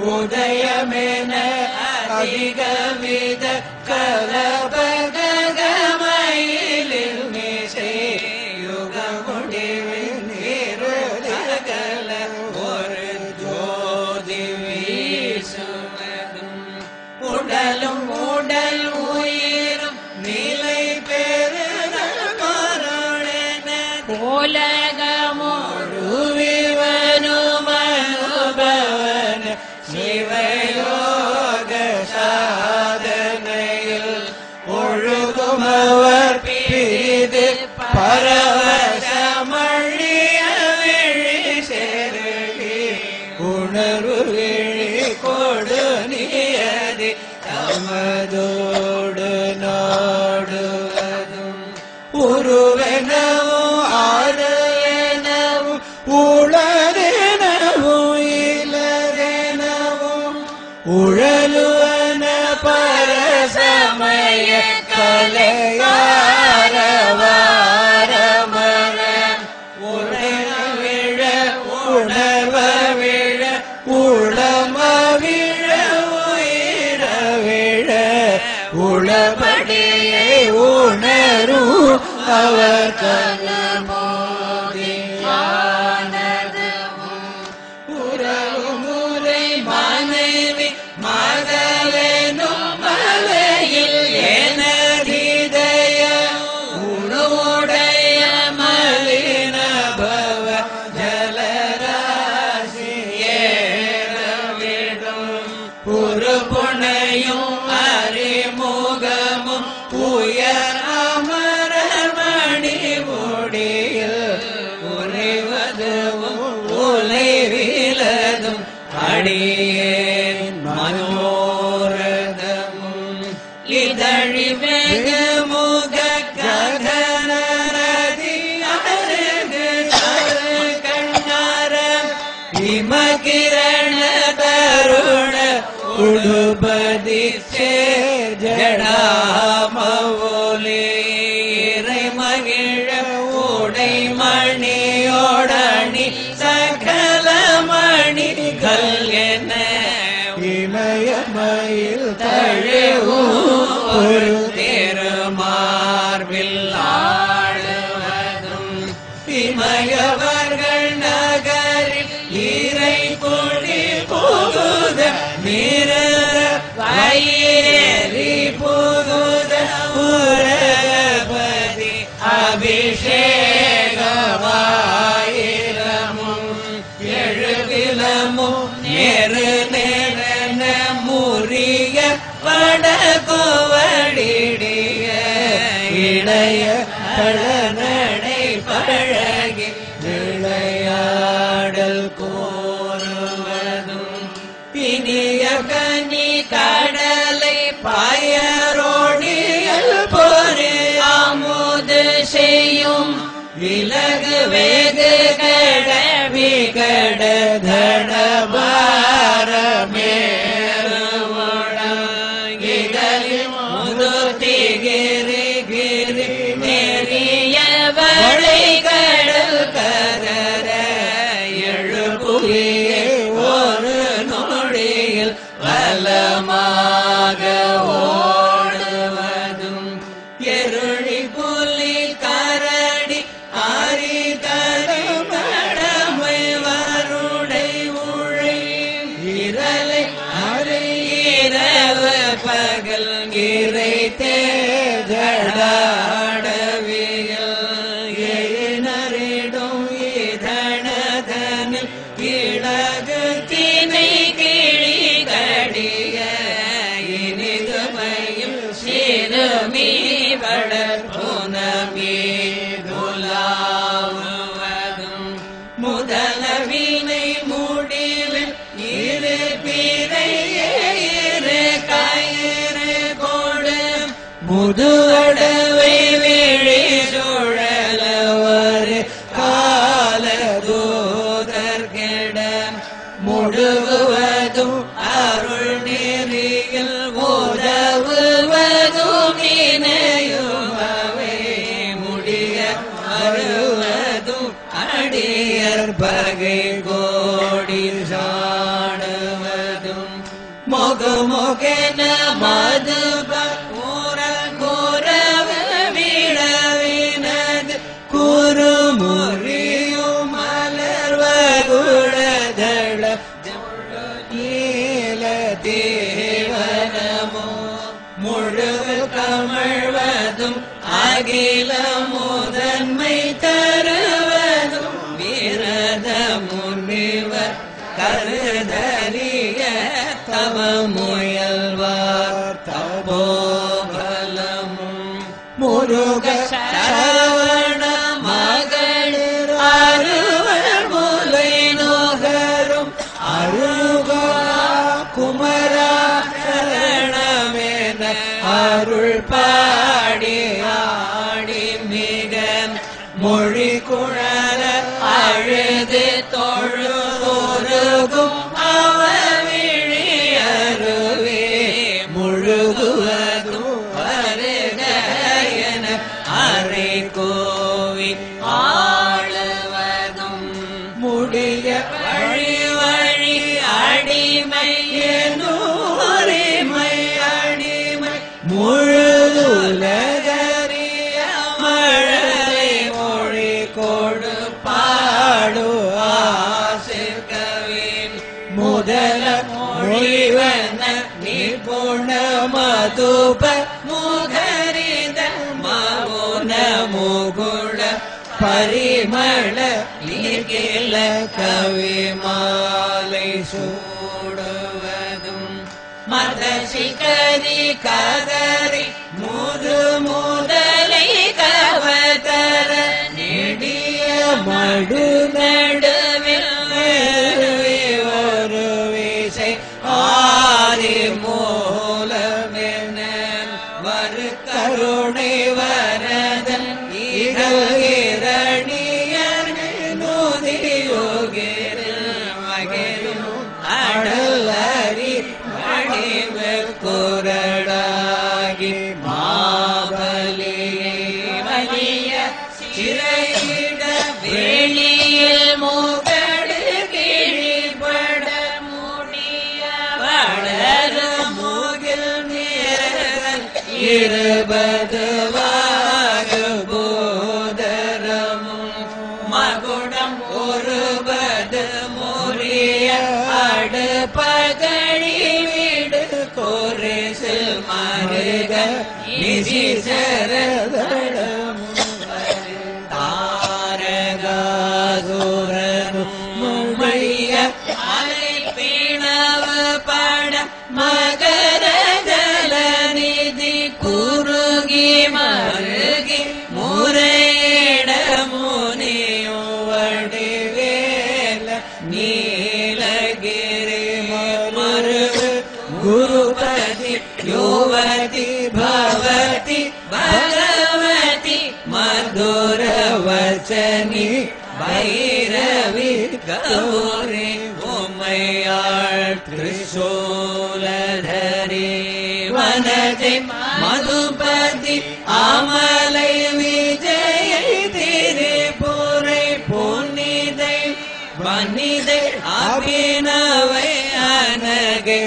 உதயமென அதிக வித கலபகமயிலில் மீசை யுக முடிவின் இருதகல ஒரு ஜோதி வீசுவதும் உடலும் உடல் உயிரும் நிலை பெறுதல் பொருளென உலகமோடு அனுபவன சிவயோக சாதனையில் ஒழுகுமவர் பிரிது பரவசமழிய விழி செருகி உணர்வு விழி கொடு நியதி தமதோடு நாடுவதும் உருவெனவும் ஆறுவெனவும் உளதெனவும் இலதெனவும் உழலுவன பரசமய கலையாரவாரமர உணர விழ உணர்வ விழ உளம விழ உயிர விழ உளபடியை உணரும் அவர் உறவு முறை மனைவி மகளெனும் மலையில் எனதிதய உணவுடைய மலின பவ ஜலராசி ஏறவிடும் ஒரு புனையும் அறிமுகமும் உயர் அமரமணி முடியில் உறைவதும் உலைவிலதும் அடியேன் மனோரதமும் இதழி வெக முக ககன நதி அருகு தரு கண்ணார இமகிரண தருண உடுபதி சேர் ஜடாமவுலி இறை மகிழ உடை மணியோடணி சகல மணிகள் என இமயமயில் தழுவும் ஒரு திருமார்பில் ஆடுவதும் இமயவர்கள் நகரில் இறை கொடி புகுத நிரர வயிறேறி புகுத உரபதி அபிஷேகமாயிரமும் எழுவிலமும் நேரு நேரன முறிய வடகோவடிடிய இளைய பழநடை பழகி விளையாடல் கோருவதும் இனிய கனி கடலை பயரோடியல் பொறு அமுது செய்யும் விலகு வேகு கட விகட தடபாரமேறுவடங்கிதலில் முதுத்தி கிரி கிரி நெறிய வளை கடல் கதற எழுப்புகியே ஒரு நொடியில் வலமாக ஓடுவதும் எருளி புலி கரடி ஆரி கருமடமை வருடை உழை இரலை அரை இரவு பகல் இறை தேஜடாடவியல் எழுநரிடும் இதனதனில் இழகு தினை கிழி கடிய இனிதுமையும் சிறுமி வளர்ப்புனமே துலாவுவதும் முதல வினை முடிவில் இரு பிறை இரு கயிறு கொடு முதுவடவை விழி சுழலவர் கால தூதர்கிட முழுவதும் அருள் நெறியில் உதவுவதும் இணையுமவே முடிய வருவதும் அடியர் பகை கோடி சாடுவதும் முகுமுகென மதுப ஊரல் கூறவ விழவினது குறுமுறியும் மலர்வகுடதள நீல தேவனமோ முழுது கமழ்வதும் அகில முதன்மை தருவதும் விரத முனிவர் கருதறிய தவ முயல்வார் தபோபலமும் முருக சரவண மகளிர் அறுவர் முலை நோகரும் அருகா குமரா சரணமென அருள் பாடி ஆடி மிக மொழி குழல அழுது தொழுதுருகும் அவவிழி அருவே முழுகுவதும் வருக என அறை கோவி ஆளுவதும் முடிய வழி வழி அடிமை என்னூரிமை அடிமை முழுதுலகறிய மழலை மொழி கொடு பாடு ஆசிர்கவின் முதல மொழிவன நிபுண மதுப முகரித மவுன முகுள பரிமள நீர்கில கவி மாலை சூடுவதும் மத சிகரி கதறி முது முதலை கவதர நெடிய மடு நடுவில் வருவே ஒரு விசை ஆதி மூலமென வரு கருணை வரதன் இகரணியர் நுதியோகிரில் மகிழும் அடலரி மடிவ குரடாகி மாபலியை மலிய சிறையிட வெளியில் முகடு கிழிபட முடிய வளர மூகில் நிறல் இருபது போதரமும் மகுடம் ஒருபது முறிய அடு பகழி விடு கோரிசில் மருக நிதி தாரகாசுரனும் மும்மைய அலை பிணவு பட மகர ஜல நிதி குறுகி மருகி முறையிட முனியோவடி வேல நீலகிரி மருகு குருபதி யுவதி பவதி பகவதி மதுர வச்சனி பைரவி கௌரி உமையாள் திரிசூலதரி வனஜை மதுபதி அமலை விஜய திரிபுரை புனிதை வனிதை அபிநவை அனகை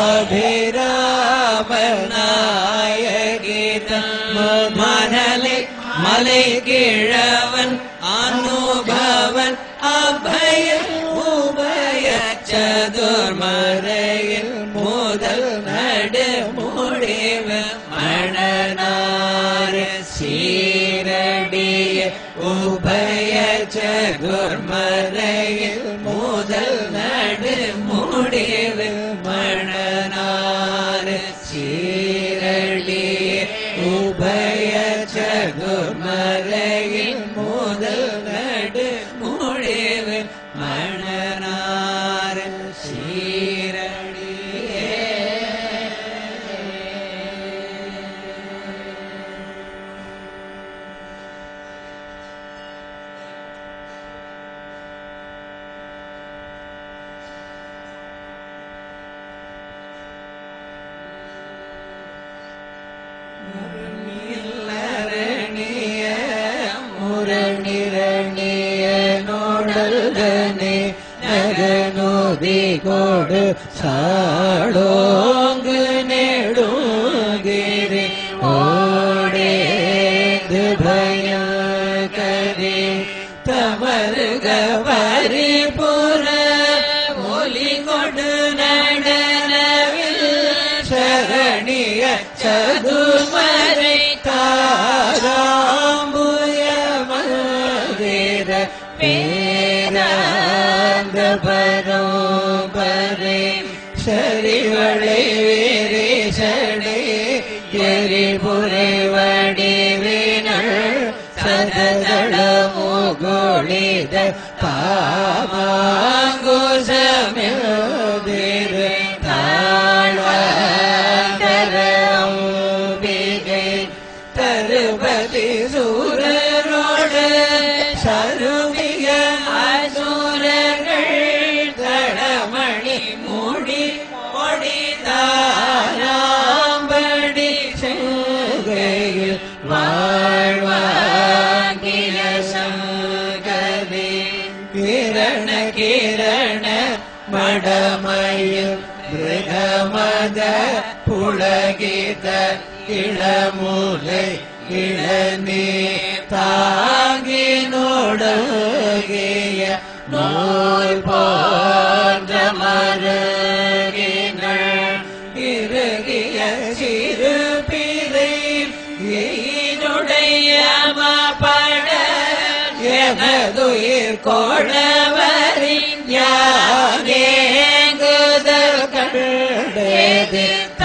அபிராமநாயகிதம் மணலை மலை கிழவன் அனுபவன் அபய உபய சதுர்மறையில் முதல் நடு முடிவு மணனார சீரடிய உபய சதுர்மறையில் முதல் நடு முடிவு மணனார சீரடிய உபய சதுர்மறையில் முதல் நடு முடிவு மணனார சீரடியே இல்லரணிய முரணிரணிய நோடல்கனே நகனோதி கோடு சாடோங்கு நெடுகிரி ஓடேந்து பயங்கரி தமருக பரிபுர ஒலி கொடு நடனவில் சரணிய சதுமரை தாராம்புய மந்திர பேராந்த பரோபரே சரிவளை வீரேசடே எரிபுரை வடிவினள் சததள முகொழித பாமாங்குசமில் தாழ்வரம்பிகை தருபதி சூரரோடு சருமிக அசூரர்கள் தடமணி மூடி பொடிதாராம்படி செங்கையில் வாழ்வாங்கிய சங்கரே கிரண கிரண மடமயில் மிருகமத புலகித இளமுலை இளநீ தாங்கி நோடகிய நோய் போன்ற மருகினள் இறுகிய சிறு பிறை ஈனுடைய மாப்பட எனதுயிர் கோடவரின் யானேங்குதல் கண்டது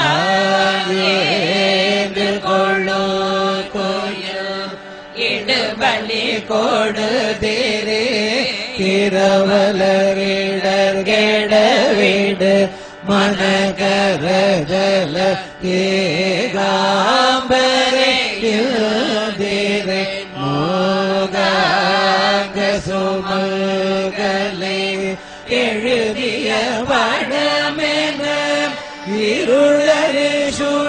தாங்கேந்து கொள்ளோ கோயில் இடுபலி கொடுதிரே திரவலரிடர் கெட வீடு மனகரஜல ஏகாம்பரே யுதிரே மோகாங்க சுமகலே எழுதிய வடமென இருளரு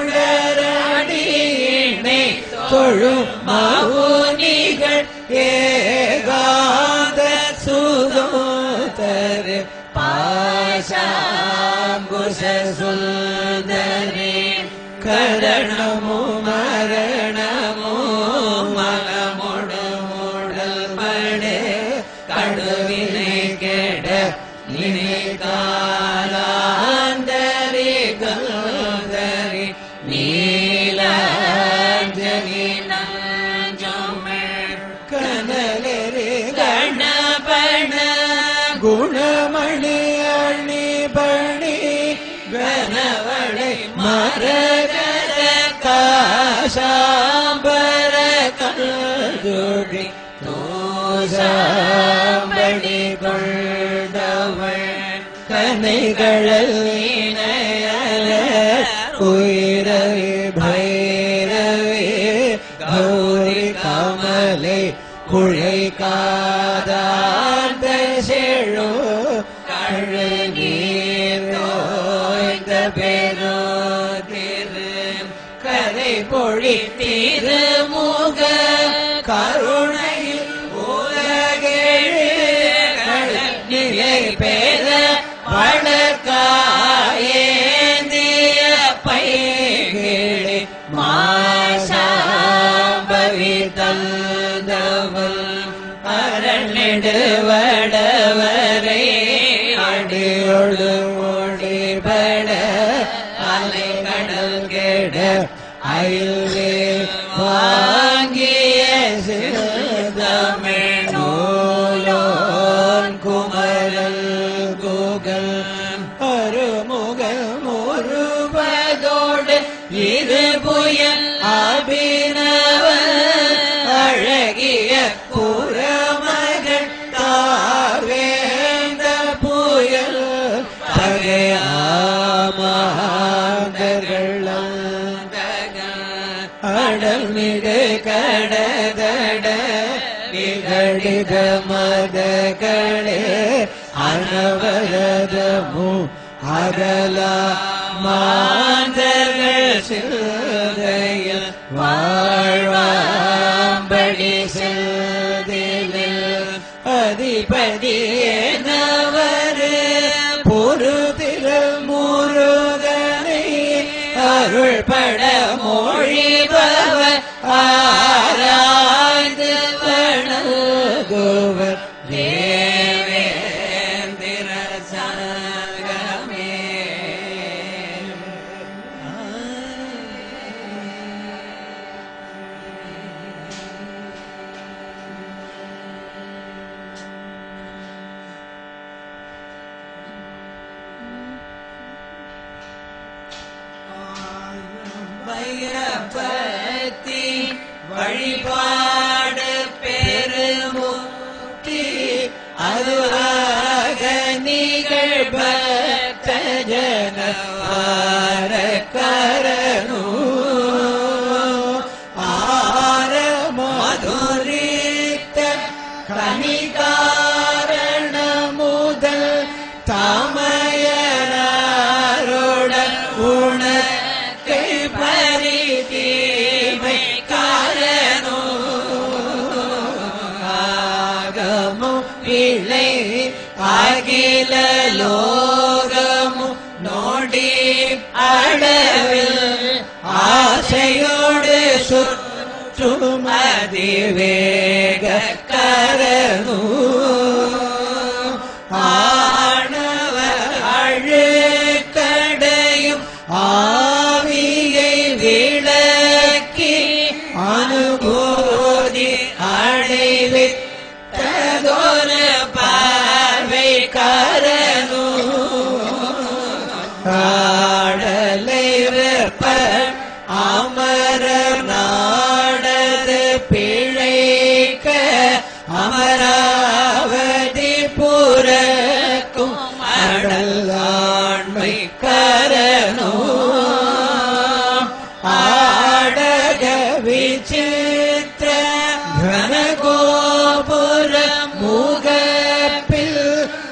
சுழரடியினை தொழும் மாவுனிகள் ஏகாந்த சுதோதரு பாசாங்குச சுந்தரே கரணமோ மரணமோ மனமுடு மூடல் படே கடுவினை கெட நினைகாலாந்தரி கந்தரி நீலாஞ்சலி நஞ்சமே கனலரி கணபண குணமணி அணி பணி கனவளை மரகர காசாம்பர கல்ஜோடி தோசாம்படி கொண்டவள் கனைகளல் இணையல உயிரவி பைரவி கௌரி கமலை குழை காதாந்த செழு கழு நீர் தோய்ந்த பெரோ திரு கரை பொழி திருமுக கருணையில் உலகேழு கடல் நிலை பெற வழக்காயேந்திய பைகிழி மாசாம்பவி தந்தவள் அரணிடுவடவரை அடியொடு மொழிபட அலை கடல் கெட அயில்வே வாங்கிய சிறுதமிழ் நூலோன் குமரல் குகல் அருமுகல் முருவதோடு இது புயல் அபிநவ அழகிய புறமகள் தாவேந்த புயல் பகையாமாந்தர்கள் அடல் மிகு கடதட நிகழித மதகளே அனவரதமு அகல மாந்தர்கள் சிந்தையில் வாழ்வாம்படி செல்திலில் அதிபதி நவரு பொறு திருமூ அருள் பட மொழிபவர் ஆராய்ந்து வணங்குவர் தேவேந்திர சங்கமே வைரபத்தி வழிபாடு பெருமுத்தி அதுவாக நிகழ்பத்த ஜனவார கரனு ஆர மதுரித்த கனிகாரண முதல் தாமயனாருடன் உணக்கை பரிதீமை காரணோ ஆகமும் பிழை அகில லோகமும் நோடி அளவில் ஆசையோடு சுற்றும் அதிவேக கரனு ஆணவ அழுக்கடையும் ஆவியை விளக்கி அனுபூதி அடைவித்ததொரு பார்வை கரனு ஆடலை வெப்ப அமர நாடது பிழைக்க அமராவதி புறக்கும் அடலாண்மை கரனோ ஆடக விசித்திர கனகோபுர முகப்பில்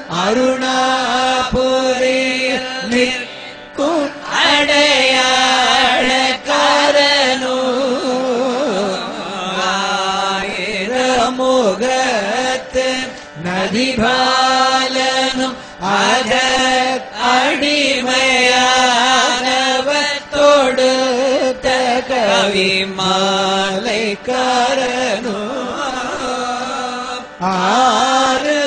அருணாபுரி நிற்கும் அடையாள கரனோ ஆயிரமுகத்து நதிபாலனும் அத அடிமையானவத்தோடு கவி மாலை கரனோ ஆறு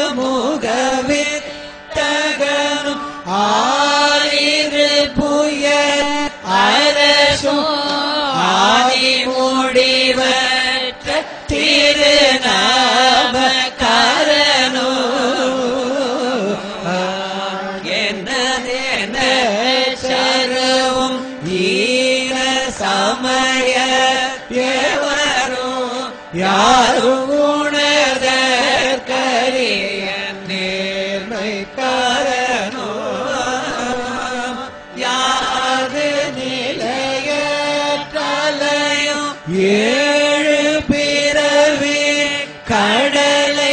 முகவித்தகனும் ஆயிரு புயல் அரசும் ஆதி முடிவற்ற திருநாம கரனோ என்னதென சரவும் ஈர சமய எவரும் யாரும் உணர்தற்கரிய நேர்மை காரணோ யாது நிலையற்றலையும் ஏழு பிறவி கடலை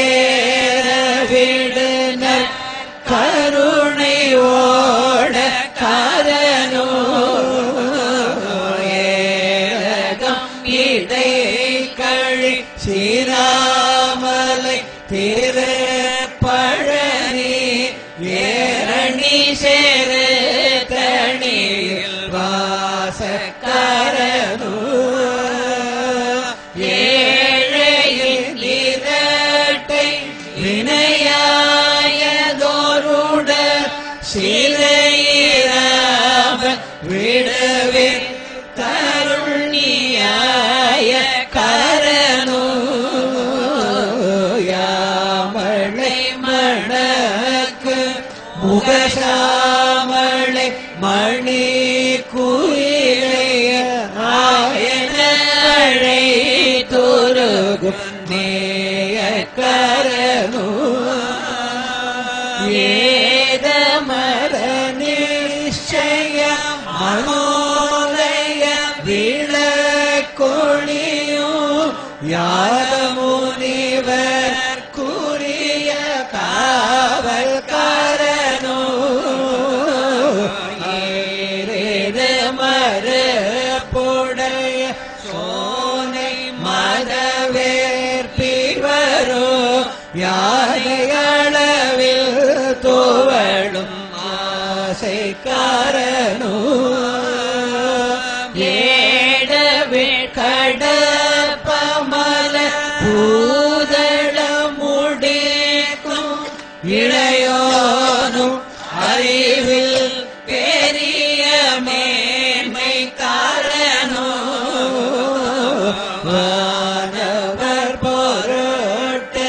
ஏறவிடுனர் கருணை ஓட கரனோ ஏகம் இடை கழி சீராமலை திரு பழனி ஏரணி சேரு தணியில் வாசக்கரனோ ஏழையின் இரட்டை வினையாயதோருட சிலையிராம விடவே தருணியாய கரனோ யாமளை மணக்கு முகசாமளை மணி குயிலைய ஆயன மழை துருகும் நேய கரனோ ஏதமர நிச்சய மனோலய விளக்கொழியும் யாதமுனிவர் கூறிய காவல் காரனோ ஏரேது மறுப்புடைய சோனை மதவேற்பிவரோ யாதையளவில் தோவடும் ஆசை காரணோ மேன்மை காரணோ வானவர் பொருட்டு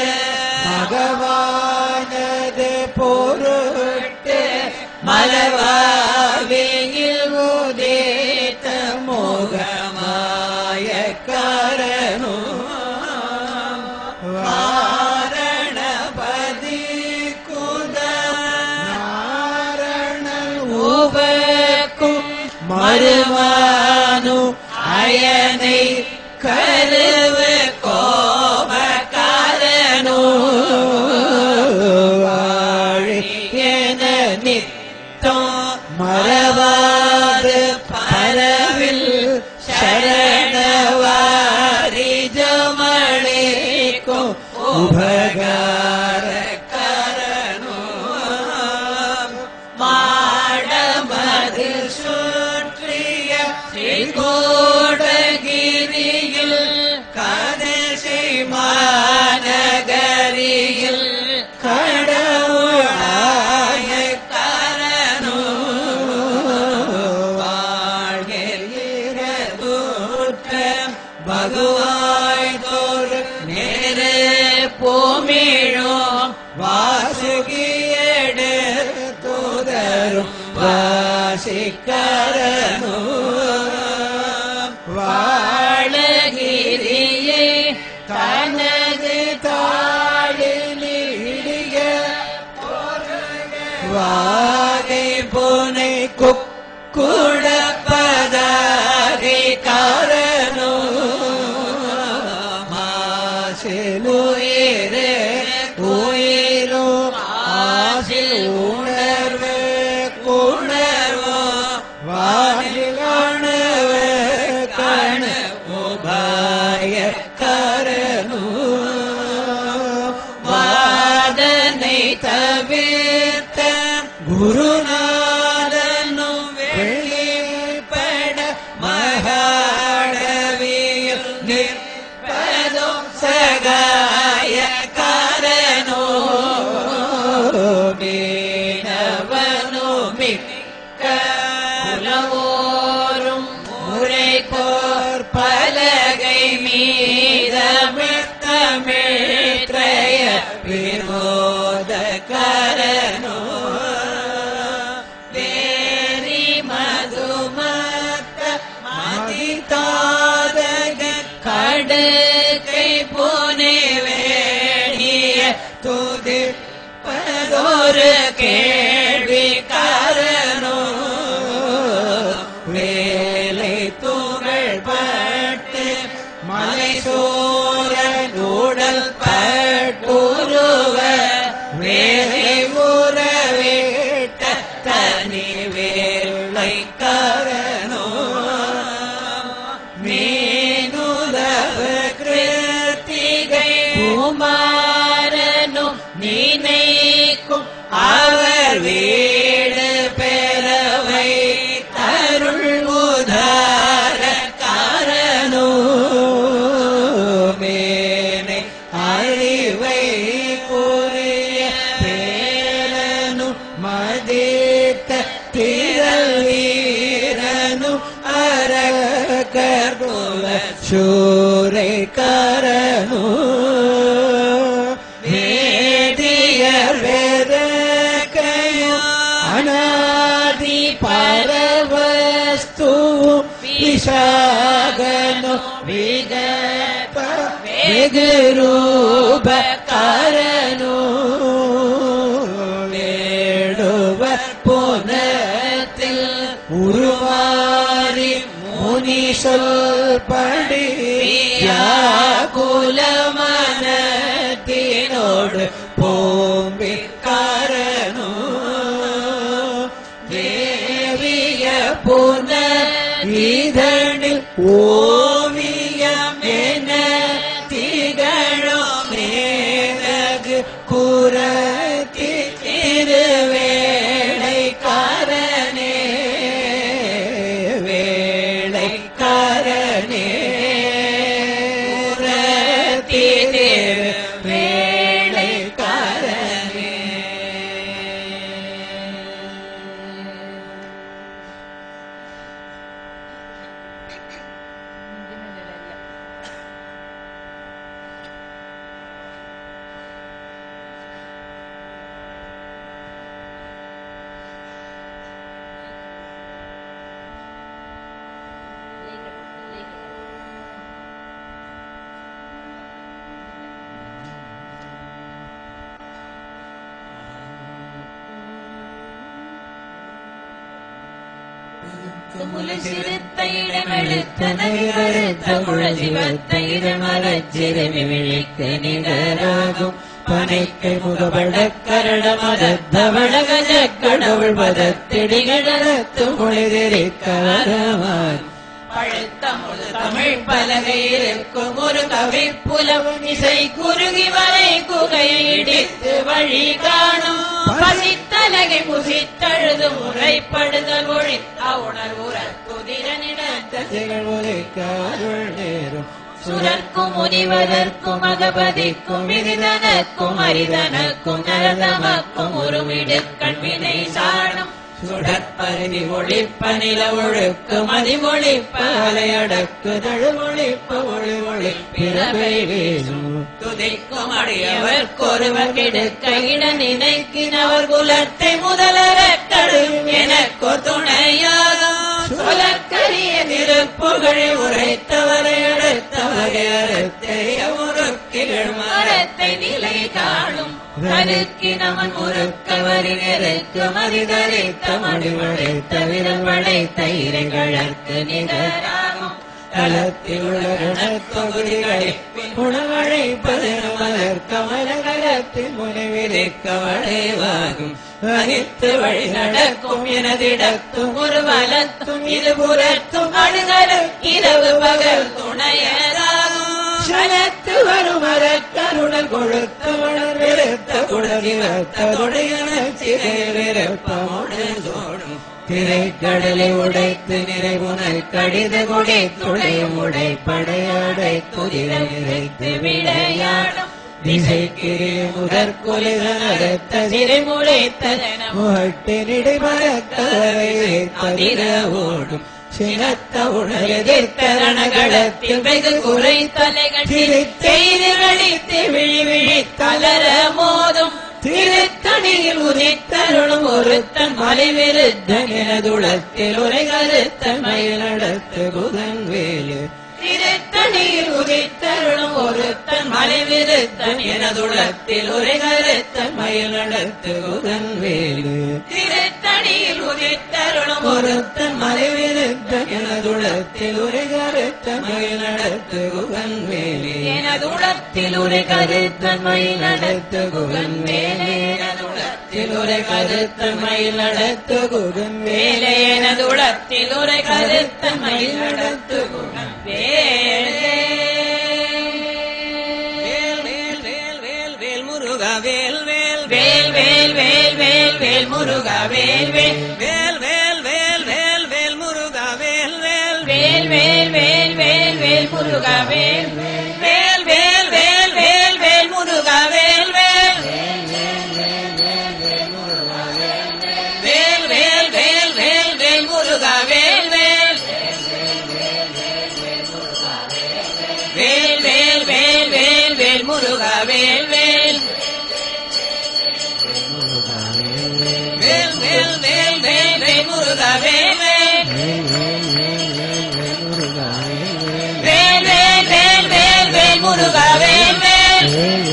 பகவானது பொருட்டு மலவாவியில் உதித்த மோகமாய காரணோ வாரணபதி குத நாரணன் உபக்கும் மறுவானு அயனை கருவு கோபக்காரனோ வாழி என நித்தம் மறவாது பரவில் சரணவாரி ஜமளிக்கும் உபகார கரணோ மாடமது சுற்றிய ஸ்ரீகோடகிரியில் கதசை மாநகரியில் கடவுளாய கரணோ வாழ்கிற பகவாய் தோறு நேரே போமிழோம் வாசுகியடு தூதரும் வாசிக்கரனோ வாழகிரியை தனது தாளிலிடிய வாகை பூனை குக்குட பதாகை காரணோ மாசிலுயிரே உயிரோ ஆசில் உணர்வு குணர்வோ வானில் அணுவு கணு உபாய கரணோ வாதனை தவிர்த்த குருநாதனும் வெளிப்பட மகாடவியில் நிற்பதும் சகாய காரணோ மீனவனோ மிக்க குலவோரும் முறை போர் பலகை மீதமிழ்த்தமிழ்த்ரய வினோத கரணோ வேரி மதுமத்த மதிதாதக கடுக்கை போனே வேணிய துதி பதொரு கேள்வி காரணோ வேலை துகள் பட்டு மலை சோரன் உடல் பட்டுருவ வேலை உறவிட்ட தனி வேலை காரணோ மீனுதவ கிருத்திகை குமாரனும் நினைக்கும் அவர் வீடு பெறவை அருள் உதார காரணோ மேனை அறிவை கூறிய பேரனும் மதித்த திரள் வீரனும் அரகர்குல சூரை கரணோ வேதியர் வேதகையும் அநாதி பரவஸ்து விஷாகனு விகப வெகுரூப கரணோ வேடுவ புனத்தில் உருவாரி முனி சொல்படி குலமனத்தினோடு போம்பி காரணோ தேவிய புன இதழில் ஓவியம் என திகழோ மேலகு குரத்தி திருவேளை காரணே வேளை காரணே குரத்தி திருவேளை காரணே சிறுத்த இடமெழுத்த நவிவருத்த முழசிவத்த இடமரச்சிறுமி விழிக்க நிகராகும் பனைக்கை முகபட கரட மதத்தவள கஜ கடவுள் பதத்திடிகளத்து மொழிதிரிக்கவரமாய் பழுத்த முழு தமிழ் பலகை இருக்கும் ஒரு கவி புலவும் இசை குறுகி வரை குகையை இடித்து வழி காணும் பசித்தலகை புசித்தழுது முறைப்படுதல் ஒழி அவுணர்வுற குதிரனிடத்த திகழ்வுரைக்காருள் நேரும் சுரர்க்கும் முனிவதற்கும் அகபதிக்கும் விரிதனக்கும் அரிதனக்கும் நரதமக்கும் உருவிடுக்கண் வினை சாடும் சுடற்பருவி ஒளிப்ப நில ஒழுக்கு மதிமொழிப்ப அலையடக்கு தழுமொழிப்ப ஒளி ஒளி பிறவை வேணும் துதிக்கும் அடியவர் கொருவர் கெடுக்க இட நினைக்கினவர் குலத்தை முதலர கடும் எனக்கு துணையாகும் சொலக்கரிய திருப்புகழை உரைத்தவரை அடுத்தவரை அறுத்தை முறுக்கிகள் மரத்தை நிலை காணும் கருக்கினவன் முறுக்கவரி நெருக்கு மதிதரித்த மடிவழைத்த விரல் வளைத்த இறைகழற்கு நிகராகும் களத்தில் உலகண தொகுதிகளை உணவழை பதினமலர் கமலகரத்தில் முனைவிரிக்க வளைவாகும் வகித்து வழி நடக்கும் எனதிடத்தும் ஒரு வலத்தும் இது புறத்தும் அழுகலும் இரவு பகல் துணையராகும் சனத்து வரும் அறக்கருணல் கொழுத்து வளர் விருத்த குடலிவத்ததுடையன சிறைவிருப்பமுடன் சோடும் திரைக்கடலை உடைத்து நிறைவுனை கடித கொடை துளை உடை படையடை குதிர நிறைத்து விளையாடும் திசைக்கிரிய முதற் கொலிதனத்த சிறை முளைத்ததென முகட்டினிடை மரக்கரை தவிர ஓடும் சினத்த உணர்தரணகளத்தில் வெகு குறை தலைகள் செய்து வெளித்து விழி விழி தளர மோதும் திருத்தணியில் உதித்தருளும் ஒருத்தன் மலைவிருத்தன் எனதுளத்தில் உரை கருத்தன் மயில் நடத்து புதன் வேலு திருத்தணியில் உதித்தருளும் ஒருத்தன் மலைவிருத்தன் எனதுளத்தில் உரை கருத்தன் மயில் நடத்து புதன் வேலு திருத்தணியில் உதித்தருளும் ஒருத்தன் மலைவிருத்தன் எனதுளத்தில் உரை கருத்தன் மயில் நடத்து புதன் வேலு எனது உளத்தில் ஒரு கருத்தன் மயில் நடத்து குகன் வேலே எனது உளத்தில் உரை கருத்தன் மயில் நடத்து புதன் வேலே வேலே எனது உளத்தில் ஒரு கருத்தன் மயில் நடத்து குகன் வேலே வேல் வேல் வேல் வேல் வேல் முருகா வேல் வேல் வேல் வேல் வேல் வேல் வேல் முருகா வேல் வேல் வேல் வேல் வேல் வேல் வேல் முருகா வேல் வேல் வேல் வேல் வேல் வேல் வேல் முருகா வேல் வேல் வேல் வேல் வேல் வேல் முருகா வேல் வேல் வேல் வேல் வேல் வேல் வேல் முருகா வேல் வேல் வேல் வேல் வேல் வேல் வேல் முருகா வேல் வேல் வேல் வேல் வேல் வேல் வேல் முருகா வேல் வேல் வேல் வேல் வேல் வேல் வேல் முருகா வேல் வேல்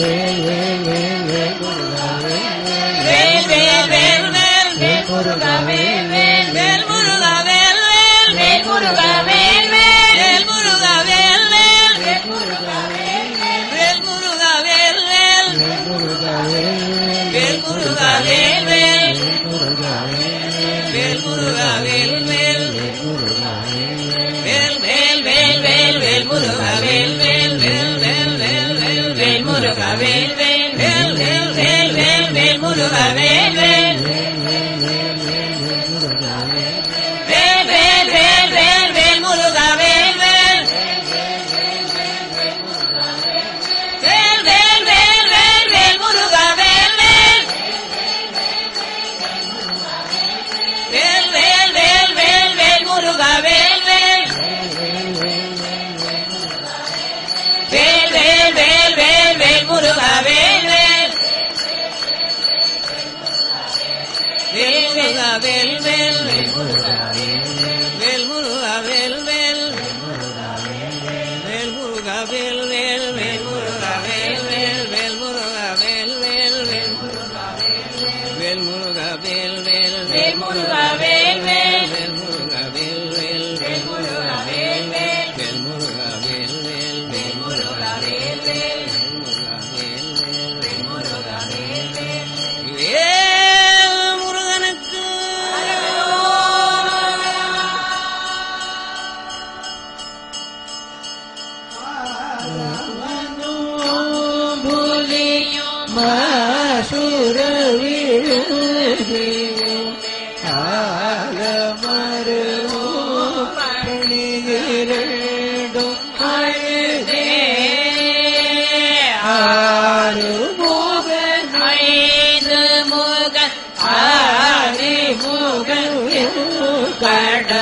வேல் வேல் வேல் வேல் வேல் முருகா வேல் வேல் வேல் முருகா வேல் வேல் வேல் முருகா வேல் வேல் வேல் முருகா வேல் வேல் வேல் முருகா வேல் வேல் வேல் முருகா வேல் வேல் வேல் முருகா வேல் வேல் வேல் வேல் வேல் வேல் வேல் முருகா வேல் வேல் வேல் வேல் வேல் வேல் வேல் முருகா வேல் வேல் வேல் வேல் வேல் வேல் வேல் முருகா வேல் வேல்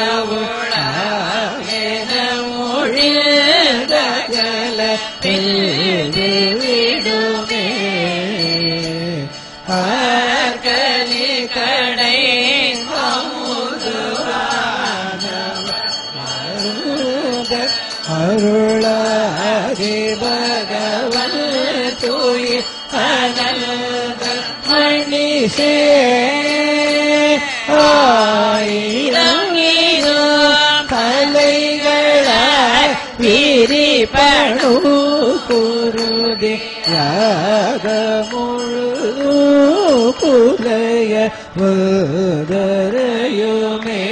கடவுளாமென மொழிந்த ஜலத்தில் விடுமே ஆர்கலி கடை அருளாதி பகவன் தூய அனந்த மணிசே ஆயிரம் இதோ கலைகளாய் விரிப்பணு குருதி யாக முழு குலைய முதரையுமே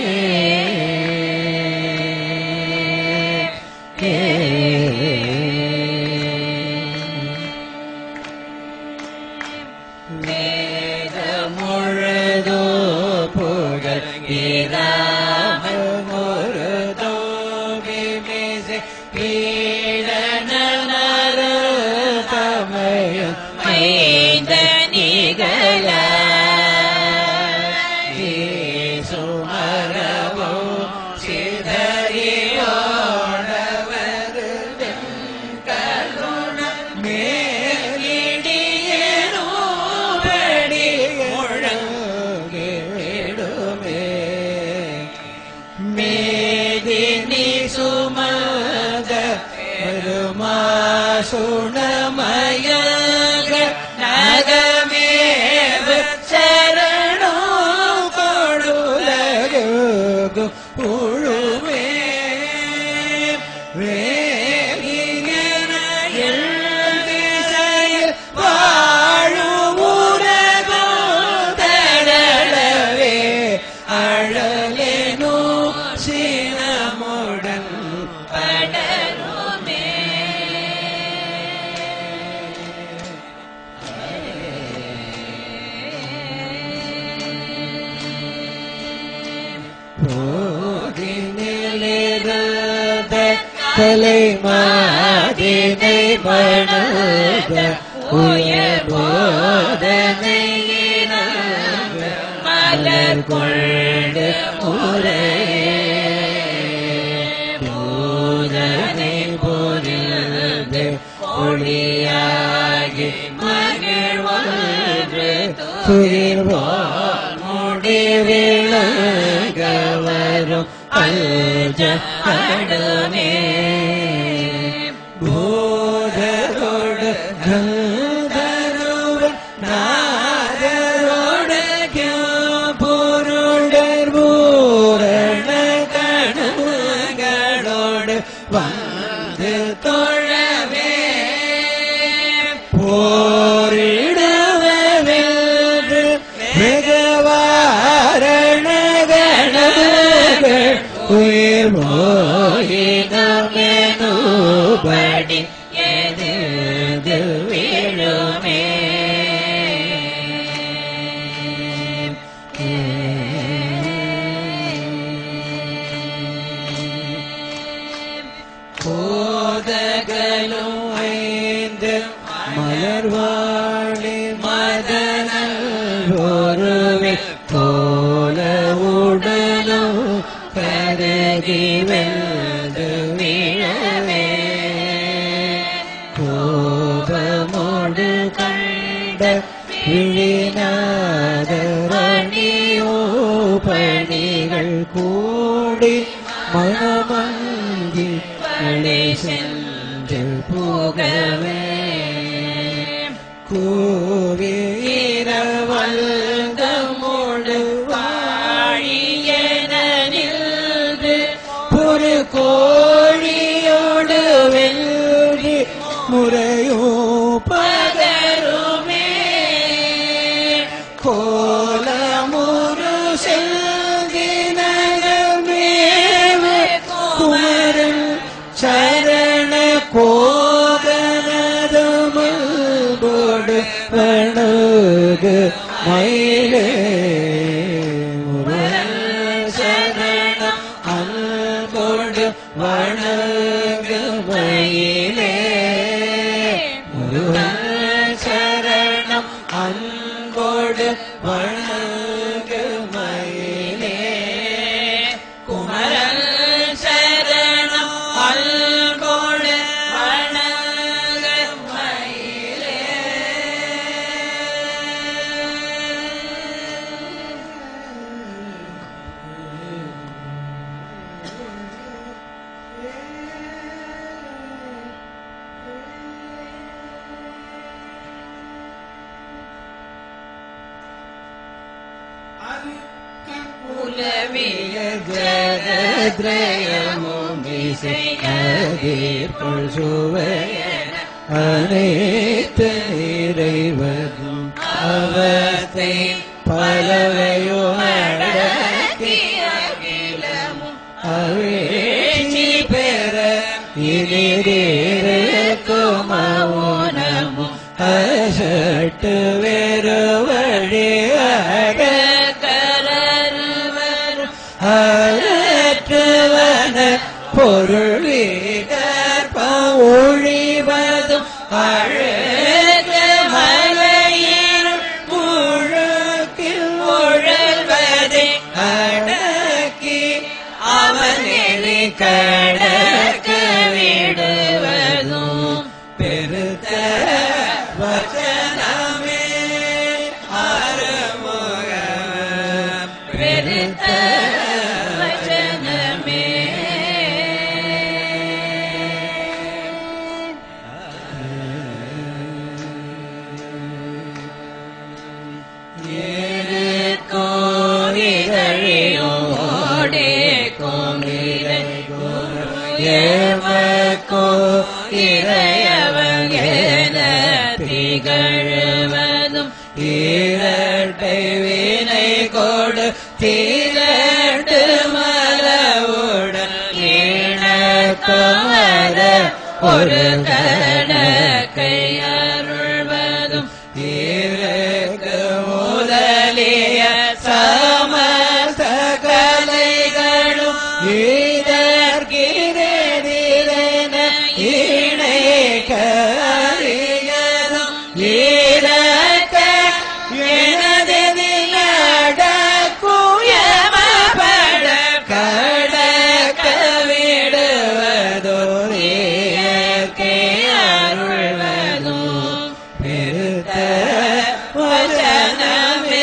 வேத முழுதோ புகழ் இராம முழுதோ விமிசை பீடனரு தமயம் மைந்த நிகழ சுமரவோ சிதறியோடவது கருண மேலிடியேனோபடி முழங்கிடுமே மேதினி சுமத பெருமாசுணமயக நகமேவ சரணோ கொடுலகு புழுவே வேகின திசையில் வாழும் உலகோ தடலவே அழலேனோ சீனமுடன் படருமே போதினிலிருந்த கலை மாதினை மணத உயர் போதனையின மலர் கொண்டு முறையே போதனை போதில் ஒளியாகி மகிழ்வாழ்வு துயிர்வார் முடிவிழக வரும் அல்ஜ அடுமே போதரோடு கந்தருவன் நாதரோடு பொருடர் பூரண கணுகளோடு வந்து தொழவே போரிடுவென்று மிகவாரண கணங்கள் உயிர் மோயினமெனுபடி எது விழுமே போதகலும் ஐந்து மலர்வாழி மதனல் ஒருவே போல உடலும் கருகி வெல்து விழவே கோபமோடு கண்ட விழிநாதரணியோ பணிகள் கூடி மனமங்கி மழை சென்று போகவே கூவீரவல்கமோடு வாழியன நின்று ஒரு கோழியோடு வெல்வி முறையோ பகருமே கோலமுரு செல்தினகமேவு குமரன் சரண கோதனதமோடு வணகு மயிலே முருகன் சரணம் அன்போடு வணகு மயிலே முருகன் சரணம் அன்போடு வணகு மயிலே குமர உலவிய ஜகத்ரயமும் இசை கதிர்கொள் சுவையன அனைத்து நிறைவதும் அவஸ்தை பலவையும் அடக்கி அவேட்சி பெற இனிரேக்கும் மௌனமும் அசட்டு வேறு வழி அட கரருவரும் அறற்றுவன பொருள் வீடற்ப ஒழிவதும் அழகு மலையினுள் முழுக்கில் உழல்வதை அடக்கி அவனெறி கடக்க விடுவதும் பெருத்த வச்சனமே அருமுகம் பெருத்த வச்சனமே கோவிதழியோடே கோவிலை ஏவக்கோ இறையவன் என திகழ்வதும் இரட்டை வினை கொடு தீரட்டு மலவுடன் இணக்கமர ஒரு கணக்கை அருள்வதும் இருக்கு முதலிய சமஸ்த கலைகளும் இதற்கிறேன இணை கரியதும் ஈரக்க எனதில் நடக்குயமபட கடக்க விடுவதோர் இயற்கை அருள்வதும் பெருத்த வசனமே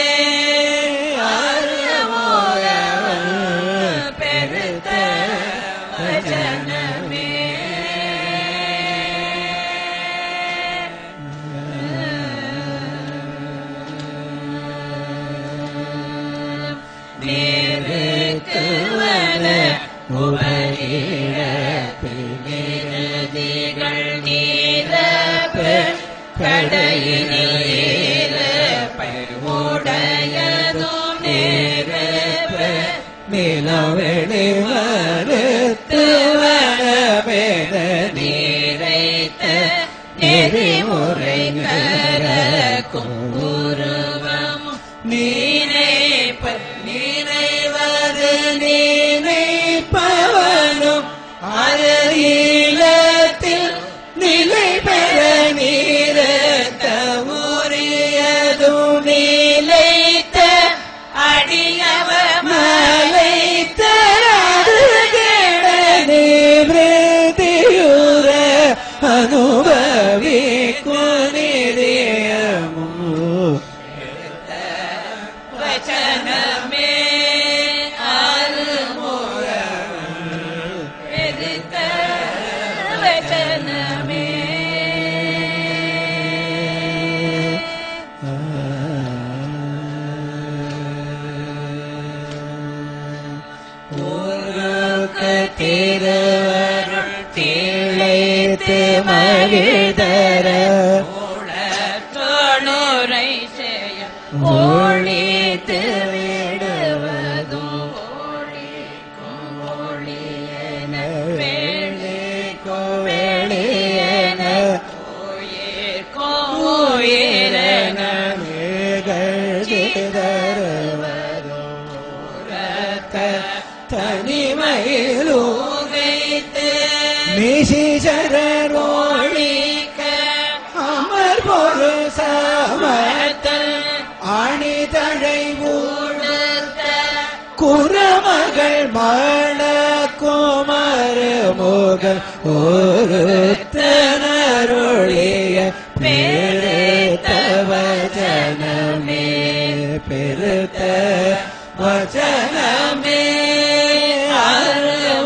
அருள்வோகம் பெருத்த வசனமே நேருக்குவன உபரிழப்பில் நிரதிகள் நீரப்பு கடையினேரப்பை உடையதும் நேரப்பு நிலவெளி மறுத்து வரவேத நீரைத்த நெறிமுறை கரக்கும் உருவமும் நீனைப்ப நினைவது நினைப்பவனும் அது ஈழத்தில் நிலை பெற நீரத்த உரியதும் நிலைத்த அடியவ மலைத்த நிவൃത്തിயுற அனுபவிக்கும் நிதியமும் வச்சனமே அருமுகம் பெருத்த வச்சனமே ஊருக்கு திருவருள் திளைத்து மகிழ்தர தோணுரை செய்ய ஒளித்து விடுவதும் ஒளிக்கும் ஒளியன வெளிக்கும் வெளியன உயிர்க்கும் உயிரென தனிமையிலும் உகைத்து நிசிசரோழி ஒளிக்க அமர் பொரு சமத்தல் மத்தல் அணிதழை உடுத்த குரமகள் மண குமர முகல் ஒருத்தனருளிய பெருத்த வச்சனமே பெருத்த வச்சனமே அருள்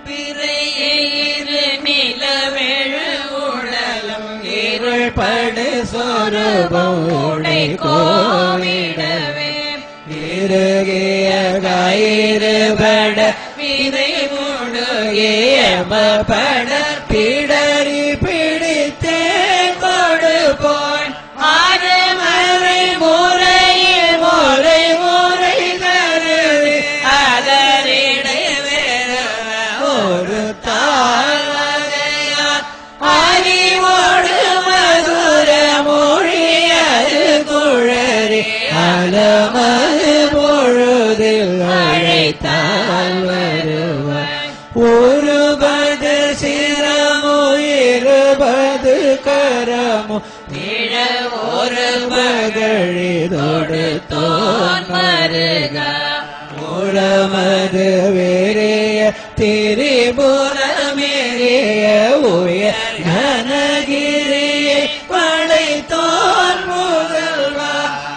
பிறையிரு நிலவெழு உடலம் இருள் படு சொரூபம் உடை கோவிடவே இருகிய கயிறுபட விதை முடுகிய பட பிடரி பிடித்தே கொடுப்போன் ஆறு மறை முறையில் முறை முறை தருவி அதரிடை ஒரு தாழ்வதையார் அறிவோடு மதுர மொழியது குழறி அலமது பொழுதில் அழைத்தால் வருவார் ஒருபது சிரமோ இருபது கரமோ நிழ ஒரு மகளிதோடு தோன் மருக உளமது வேறிய திரிபுரமேறிய உய கனகிரியை படைத்தோன் முதல்வா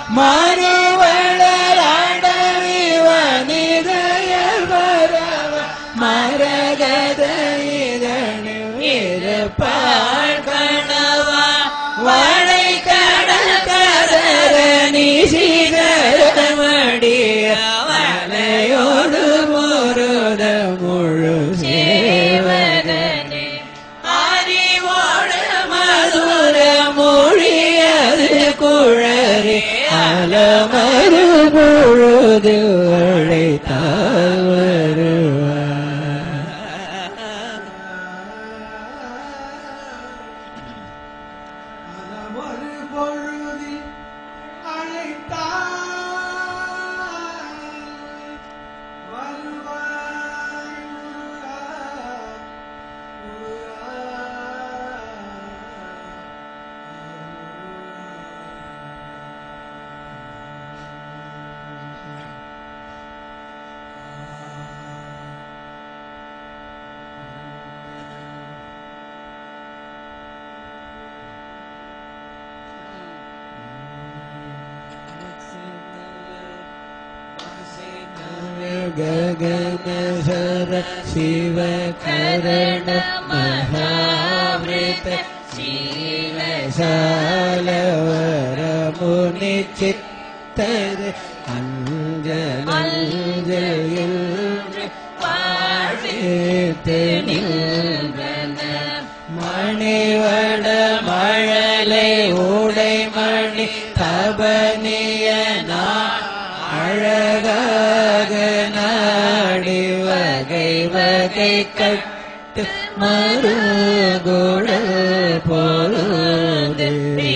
மறுவளராடவி வனிதய வரவ மரகத இதழில் இருப்பாள் கணவா வடை கடல் கதரணி சிதறமடிய வலையோடு முருத முழு சேவரனே அறிவோடு மதுர மொழியது குழறி அலமரு பொழுது அழைத்தால் ஒரு பொழுதில் அழைத்தாய் வருவாய் முருகா, ಗಗನ ಸರ ಶಿವ ಕರಣ ಮಹಾವೃತ ಶೀಲ ಸಾಲವರ ಮುನಿ ಚಿತ್ತದ ಅಂಜಲಂಜಲಿಲ್ வாழ்த்து நின்றன மணிவட மழலை உடை மணி தபனிய அழகாக நாடி வகை வகை கட்டு மறுகுடல் பொழுது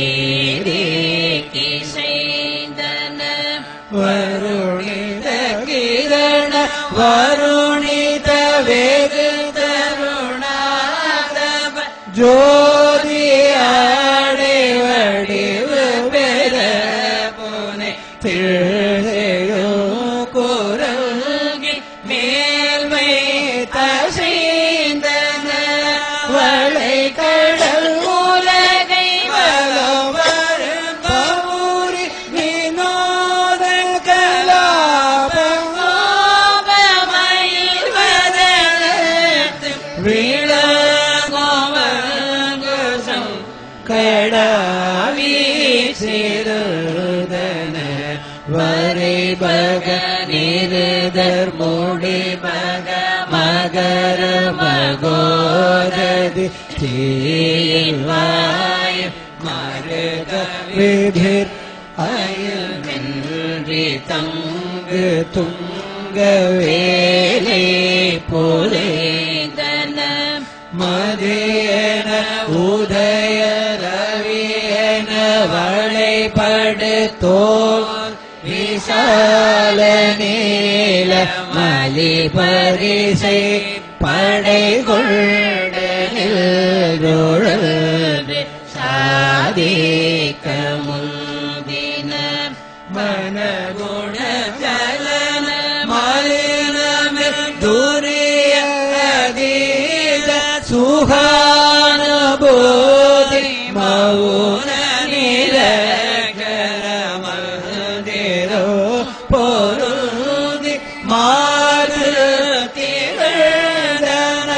செய்தன வருணித கிரண வருணித வேகு தருணாதப ஜோதி ஆடை வடிவு பெற போனே திழையோ குரங்கி மேல்மை தசைந்தன வளை கடல் உலகை வளவர் பௌரி வினோத கலாபமயில்வதத்து விளங்கோவங்குசம் கடாவி சிறுதன வரை பக நிருதர் மூடி பக மகர மகோததி தீயில் வாய மருக விதிர் அயல் வென்றி தங்கு துங்க வேலை புரேதன மதியன உதய ரவியன வளைபடு தோல் விசால நீல மலி பரிசை படை கொண்ட நின்றொழு சாதிக்க முந்தின மனகுண சலன மலினம துரிய அதீத சுகானுபூதி மௌன நிரகர மந்திரோ பொருதி மாறு திகழ்ந்தன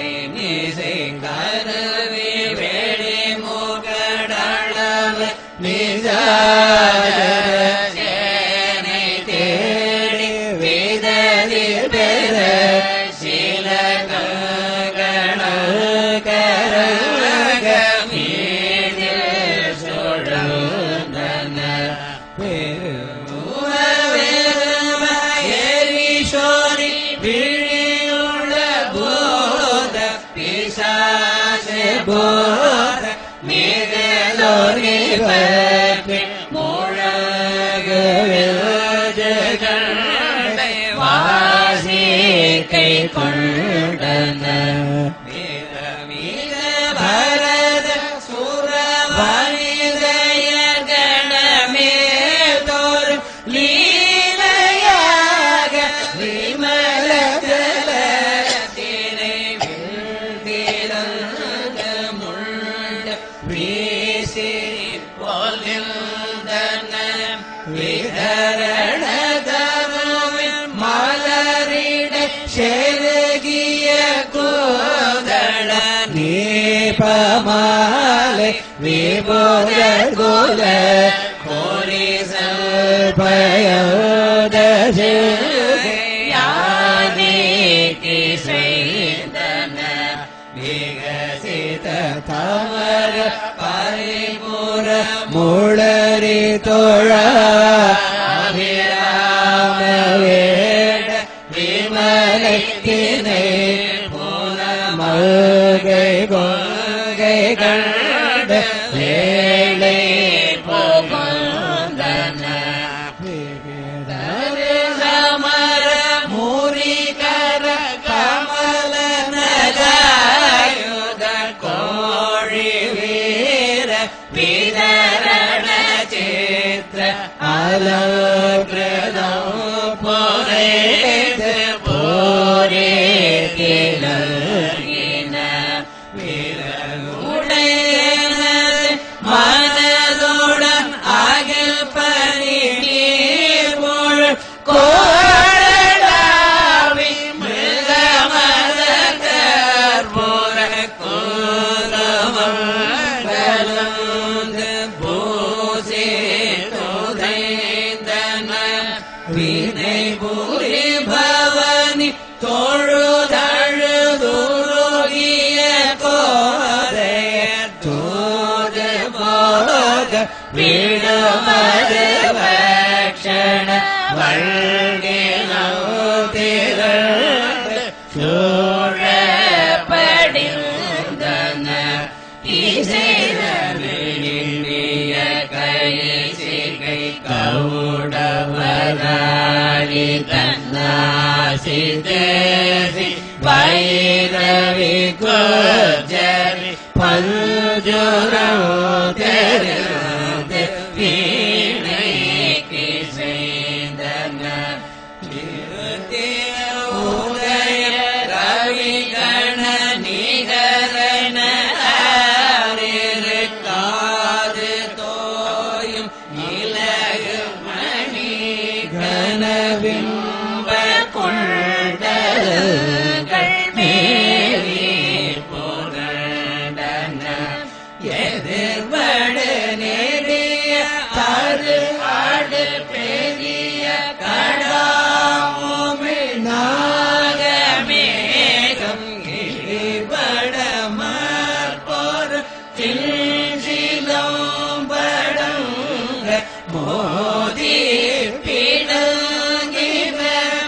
நிசை கருவி வேடி மூக்கடளவு நிஜாதனை தேடி விததில் பெற சில கரண மீதில் சுழந்தன ஏரீஸ்வரி விழியுள்ள போத பிசாசு போத மிகலோரி பற்றி முழகுகளை வாசி கை கொண்டன மிக மிக பரத சுரவணிதய கணமே தோறும் லீலையாக விமல ஜலத்தினை விழ்ந்திருந்த முள்ள வீசி போலிருந்தன விதரண தருவின் மலரிட செருகிய கோதள நீபமாலை விபோத குல கோரி சல்பயோத யானேகி செய்தன விகசித தமர பரிபுர முளரி தோழ அபிராம வேட விமலைத்தினை போன மல்கை கொள்கை கண்ட வேளை போகந்தன சமர மூரிகர கமல நகாயுத கோழி வீர விதரண சித்திர அலகிருதம் போரேது போரே திலகின உடையனது மனதுடன் அகில் பணி நீர் கோழலாவி மிருகமத கற்பூர கோதமம் கலந்து பூசி துதைந்தன வினை புரி பவனி தொழுதழுதுருகிய கோதைய தூது போக விடுமது பக்ஷண வழ்கினோ திரண்டு சூழப்படிந்தன இசைதனிய கை சிகை கவுடவராரி தன்னாசி தேசி வைரவி கோஜரி பஞ்சுரம் தெரிந்து வீணைக்கு செய்தன உதய ரவி கண நிகரண காது தோயும் இலகு மணி கனவிம்ப கொண்டல்கள் மேலே புரண்டன எதிர்வடு நெறிய அது ஆடு பெரிய கடாமுமி நாகமேகம் இழிபட மார்போர் தில்சிலோம்படங்க மோதி பிணங்கின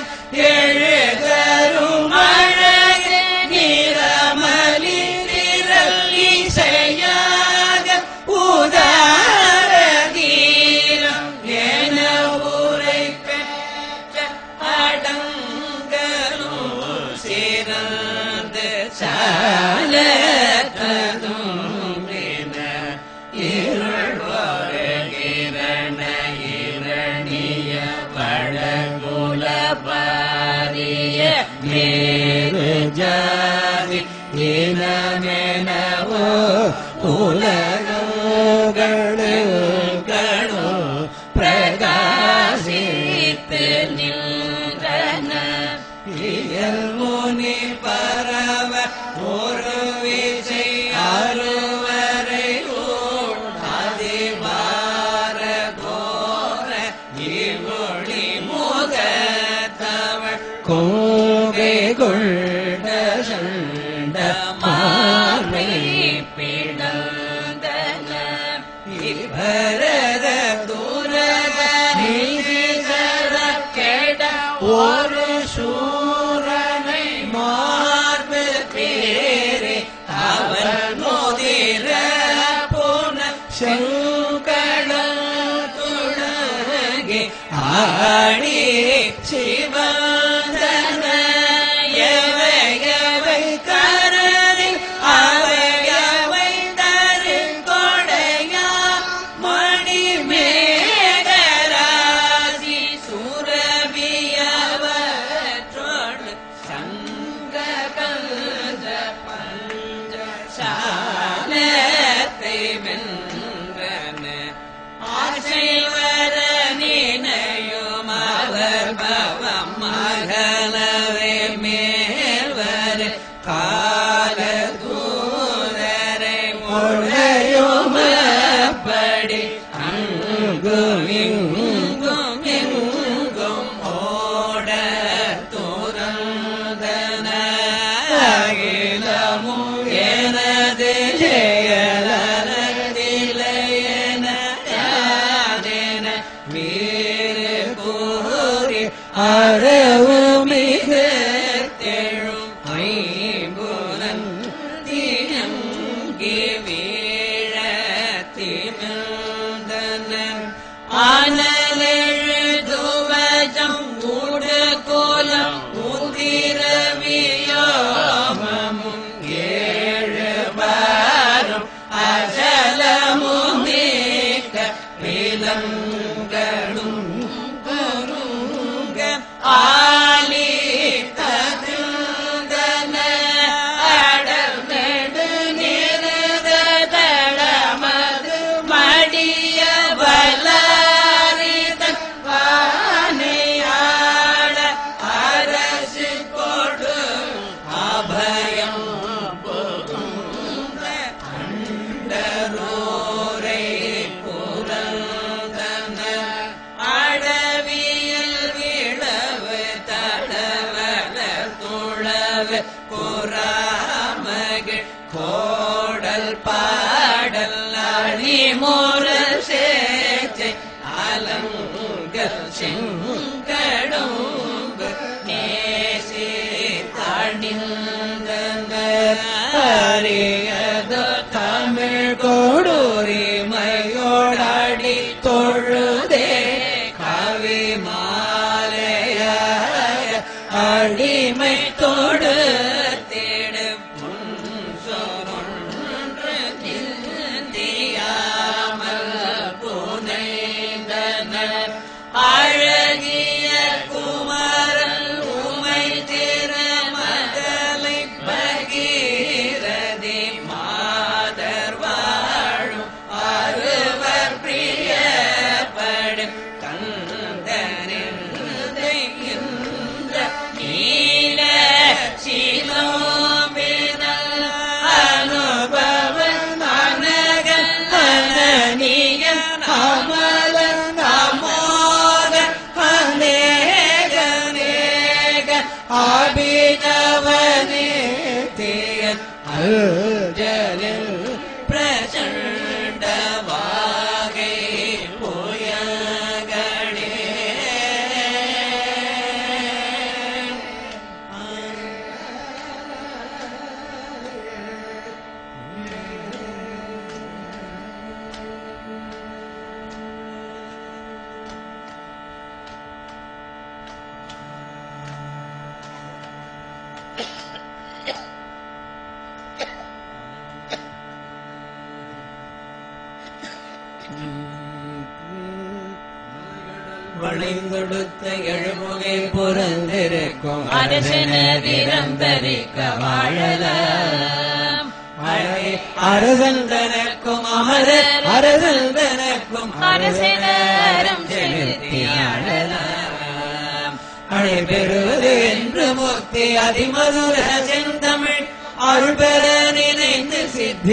எழுதரும் அழகு நிறமலி திரளி செய்யாக உதார தீரம் என உரை பெற்ற அடங்கலும் சிறந்து சால இருள் வருகிரண இரணிய பழகுல பாரிய மேரு ஜாதி இனமெனவோ உலகங்களோ பிரகாசித்து நின்றன இயல் முனி பரவ ஒரு வீசை அறுவரை அதிபார கோர இவொளி முகத்தவள் கோகை கொண்ட சண்ட மார்மை பிளந்தன பரத தூரத நீசர கெட ஒரு சூரனை மார்பு பேரே அவன் மோதிர போன செங்கடல் துணகே ஆடி சிவந்தன எவையவை கரதில் அவையவை தரு கொடையா மணி மேகராசி சுரபியவற்றோடு சங்க கந்த பஞ்ச சாலத்தை வென்றன ஆசை வர நினையும் அவர் பவம் மகளவே மேல்வர் கால தூதரை உடையுமப்படி அங்கும் இங்கும் எங்கும் ஓட துறந்தன அகிலமும் எனது செயலதிலையன யாதென வீறு கூறி அறவு மிகு தெழும் ஐம்புலன் தினங்கி வீழ திமிழ்ந்தனன் ஆனலெழுதுவஜம் ஊடு கோலம் உதிரவியோமமும் ஏழு பாரும் அசலமும் நீக்க விலங்களும் குருங்க ஆலி தகுந்தன அடல் நெடு நிறுதடமது மடிய வலாரிதன் வானையாள அரசு கொடு அபயம் புகுந்த அண்டரோரை புரந்தன அடவியில் விழவு தடவல துளவு புறாமகள் கோடல் பாடல் அணிமுரல் சேச்சை அலங்கல் செங்கடும்பு நேசி தணிந்தன அறியதோ தமிழ் கொடுரிமையோடாடி தொழுதே கவி மாலைய அடிமை தொடு தேடு சொன்று நிந்தியாமல் புனைந்தனர் அழகிய குமரன் உமை திருமகளை பகீரதி மாதர் வாழும் அறுவர் பிரியப்படும் கந்தனிந்த நீல சிலோமினல் அனுபவ மனகன் அனனியன் அமலன் அமோக அநேகநேக அபிநவனே தேயன் அல்ஜலில் பிரச்சண்ட வாகை புயகடே வளைந்தொடுத்த எழுமுகை புறந்திருக்கும் அரசன விரந்தரிக்க வாழலாம் அழகே அரசந்தனக்கும் அமரர் அரசந்தனக்கும் அரசனரம் செலுத்தி ஆளலாம் அழை பெறுவது என்று முக்தி அதிமதுர செந்தமிழ் அருள்பெற நினைந்து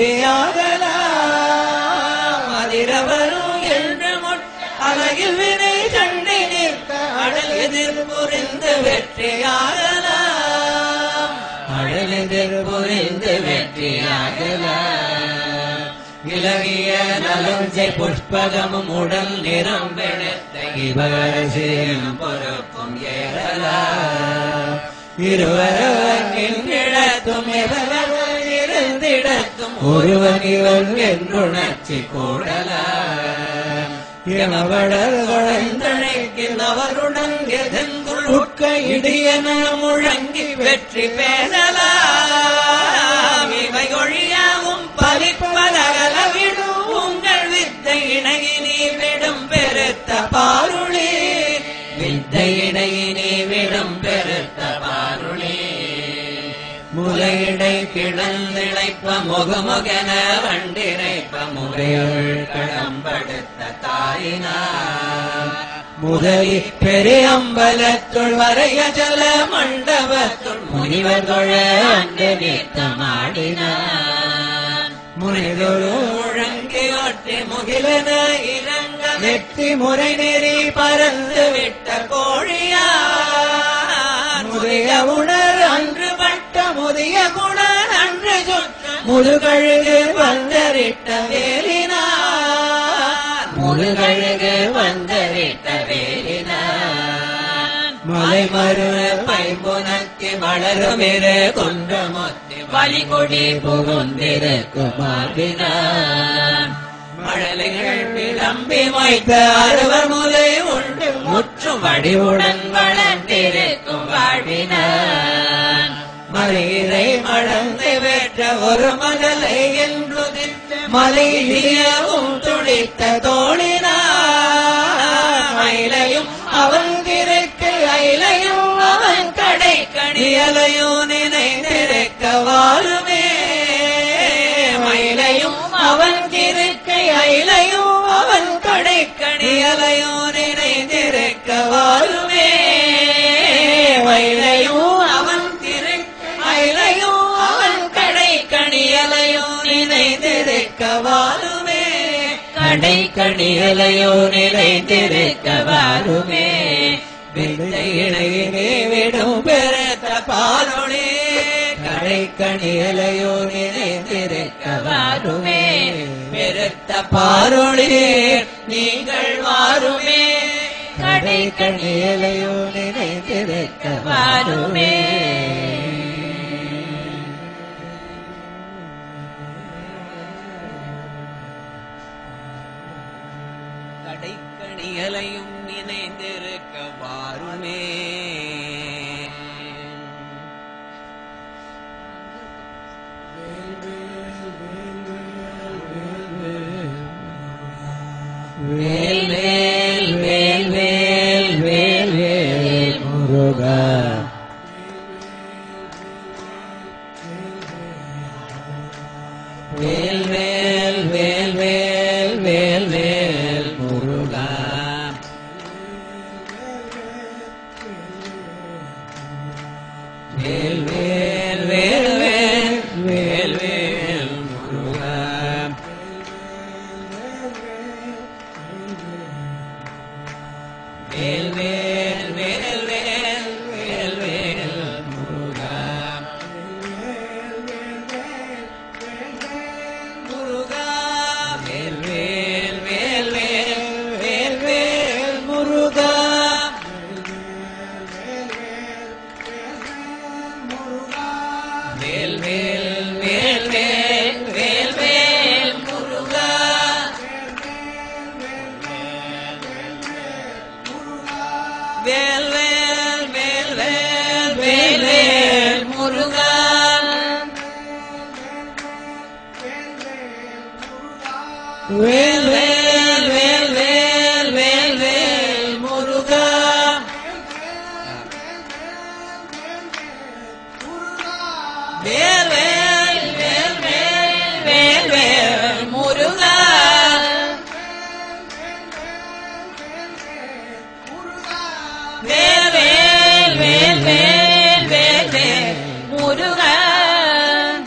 சித்தியாகலாம் அதிரவரும் என்று முட் அழகில் வினை கண்டு நிற்க அடல் எதிர் புரிந்து வெற்றியாகலாம் அடல் எதிர் புரிந்து வெற்றியாகலாம் இலகிய நலுஞ்சை புஷ்பகமும் உடல் நிறம் வெளுத்த இவரசியும் பொறுப்பும் ஏறலாம் இருவரவர்கின்றத்தும் எவரவர் இருந்திடத்தும் ஒருவன் இவன் என்றுணர்ச்சி கூடலாம் எமவடர் குழந்தழைக்கின்றவருடன் எதெங்குள் உட்க இடியன முழங்கி வெற்றி பெறலாம் இவை ஒழியாவும் பலிப்பதகலவிடும் உங்கள் வித்தை இணையினி விடும் பெருத்த பாருளே வித்தை இணையினி விடும் பெருத்த பாருளே முலையிடை கிழந்திழைப்ப முகமுகென வண்டிரைப்ப முறையுள் கடம்படுத்த தாயினார் முதலி பெரியம்பலத்துள் வரைய ஜல மண்டபத்துள் முனிவர் தொழ அங்கு நித்தமாடினார் முனிதொரு முழங்கி ஒட்டி முகிலன இறங்க வெற்றி முறை நெறி பறந்து விட்ட கோழியார் முதிய உணர் அன்று பட்ட முதிய குணர் அன்று சுற்ற முதுகழுகு வந்தரிட்ட வேலினார் முதுகழுகு வந்தரிட்ட வேலினார் மலை மருவ பைம்புனத்தி வளருமிரு கொண்ட மொத்தி வலிகொடி புகுந்திருக்குமாவினார் மழலைகள் விளம்பி வைத்த அறுவர் முலை உண்டு முற்றும் வடிவுடன் வளர்ந்திருக்கும் வாழ்வினார் மலையிலை மழந்து பெற்ற ஒரு மகளை என்று மலையிலியவும் துடித்த தோழினார் மயிலையும் அவன் திருக்கு அயிலையும் அவன் கடை கணியலையும் நினைந்திருக்க வாருமே மயிலையும் அவன் திருக்கை அயிலையும் அவன் கடை கணியலையும் நினைந்திருக்க வாருமே மயிலையும் அவன் திருக்கை அயிலையும் அவன் கடை கணியலையும் நினைந்திருக்க வாருமே கடை கணியலையோ நினைந்திருக்க வாருமே வித்தை இணையினே விடும் பெருத்த பாலொளி கடை கணியலையோ நினைந்திருக்க வாருமே பெருத்த பாரொளி நீங்கள் வாருமே கடை கணியலையோ நினைந்திருக்க வாருமே கடைக்கணியலையும் நினைந்திருக்க வாருமே வேல் வேல் வேல் வேல் வேல் வேல் முருகா வேல் வேல் வேல் வேல் வேல் வேல் முருகா வேல் வேல் வேல் வேல் வேல் வேல் முருகா வேல் வேல் வேல் வேல் வேல் வேல் முருகா முருகா வேல் வேல் வேல் வேல் வேல் வேல் முருகா வேல் வேல் வேல் வேல் வேல் வேல் முருகா வேல் வேல் வேல் வேல் வேல் வேல் முருகா வேல் வேல் வேல் வேல் வேல் வேல் முருகா வேல் வேல் வேல் வேல் வேல் வேல் முருகா வேல் வேல் வேல் வேல் வேல் வேல் முருகா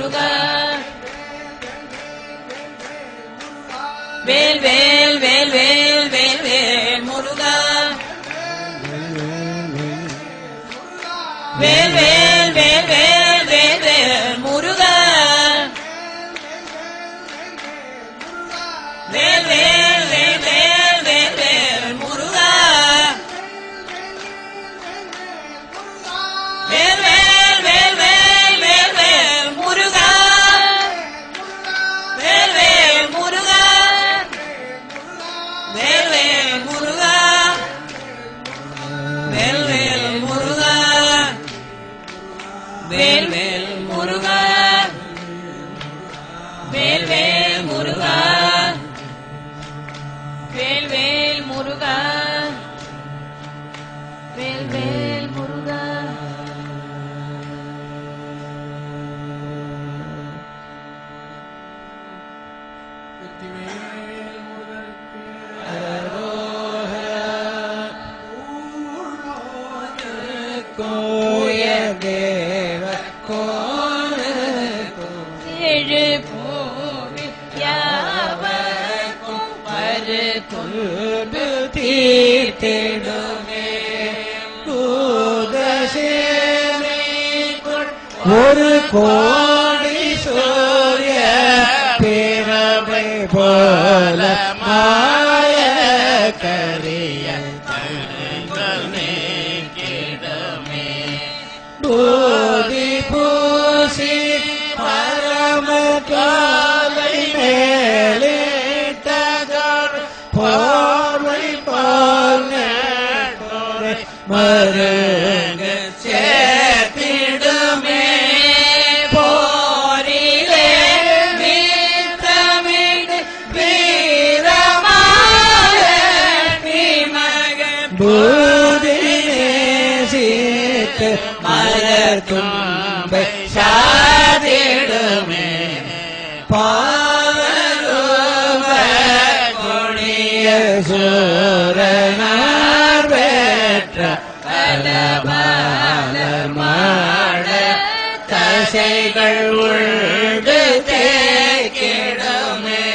முருகா வேல் வேல் வேல் வேல் வேல் வேல் முருகா வேல் வேல் வேல் வேல் வேல் வேல் முருகா வேல் வேல் வேல் வேல் வேல் வேல் முருகா வேல் வேல் வேல் வேல் வேல் வேல் முருகா வேல் வேல் முருகா வேல் வேல் முருகா வேல் வேல் முருகா வேல் வேல் முருகா வேல் வேல் முருகா வேல் வேல் முருகா வேல் வேல் முருகா வெற்றிவேல் முருகனுக்கு கோய தேவ கோனுக்கும் ஏழு பூவி யாவர்க்கும் பருக்கும் குடு தீர்த்திடுமே கூதசேனை ஒரு கோடி சூரிய பிறவை போல மாய கரிய பூதி பூசி பரம காலை மேலிட்டதோர் போர்வை போல் நேற்றோரை மருங்க சேர்த்திடுமே போரிலே மீத்தமிடு வீரமாய பூதி நேசித்து மலர் தும்பை சாதிடுமே பாரூப கொடிய சூரனார் பெற்ற பலபாலர் மாட தசைகள் உண்டு தேக்கிடுமே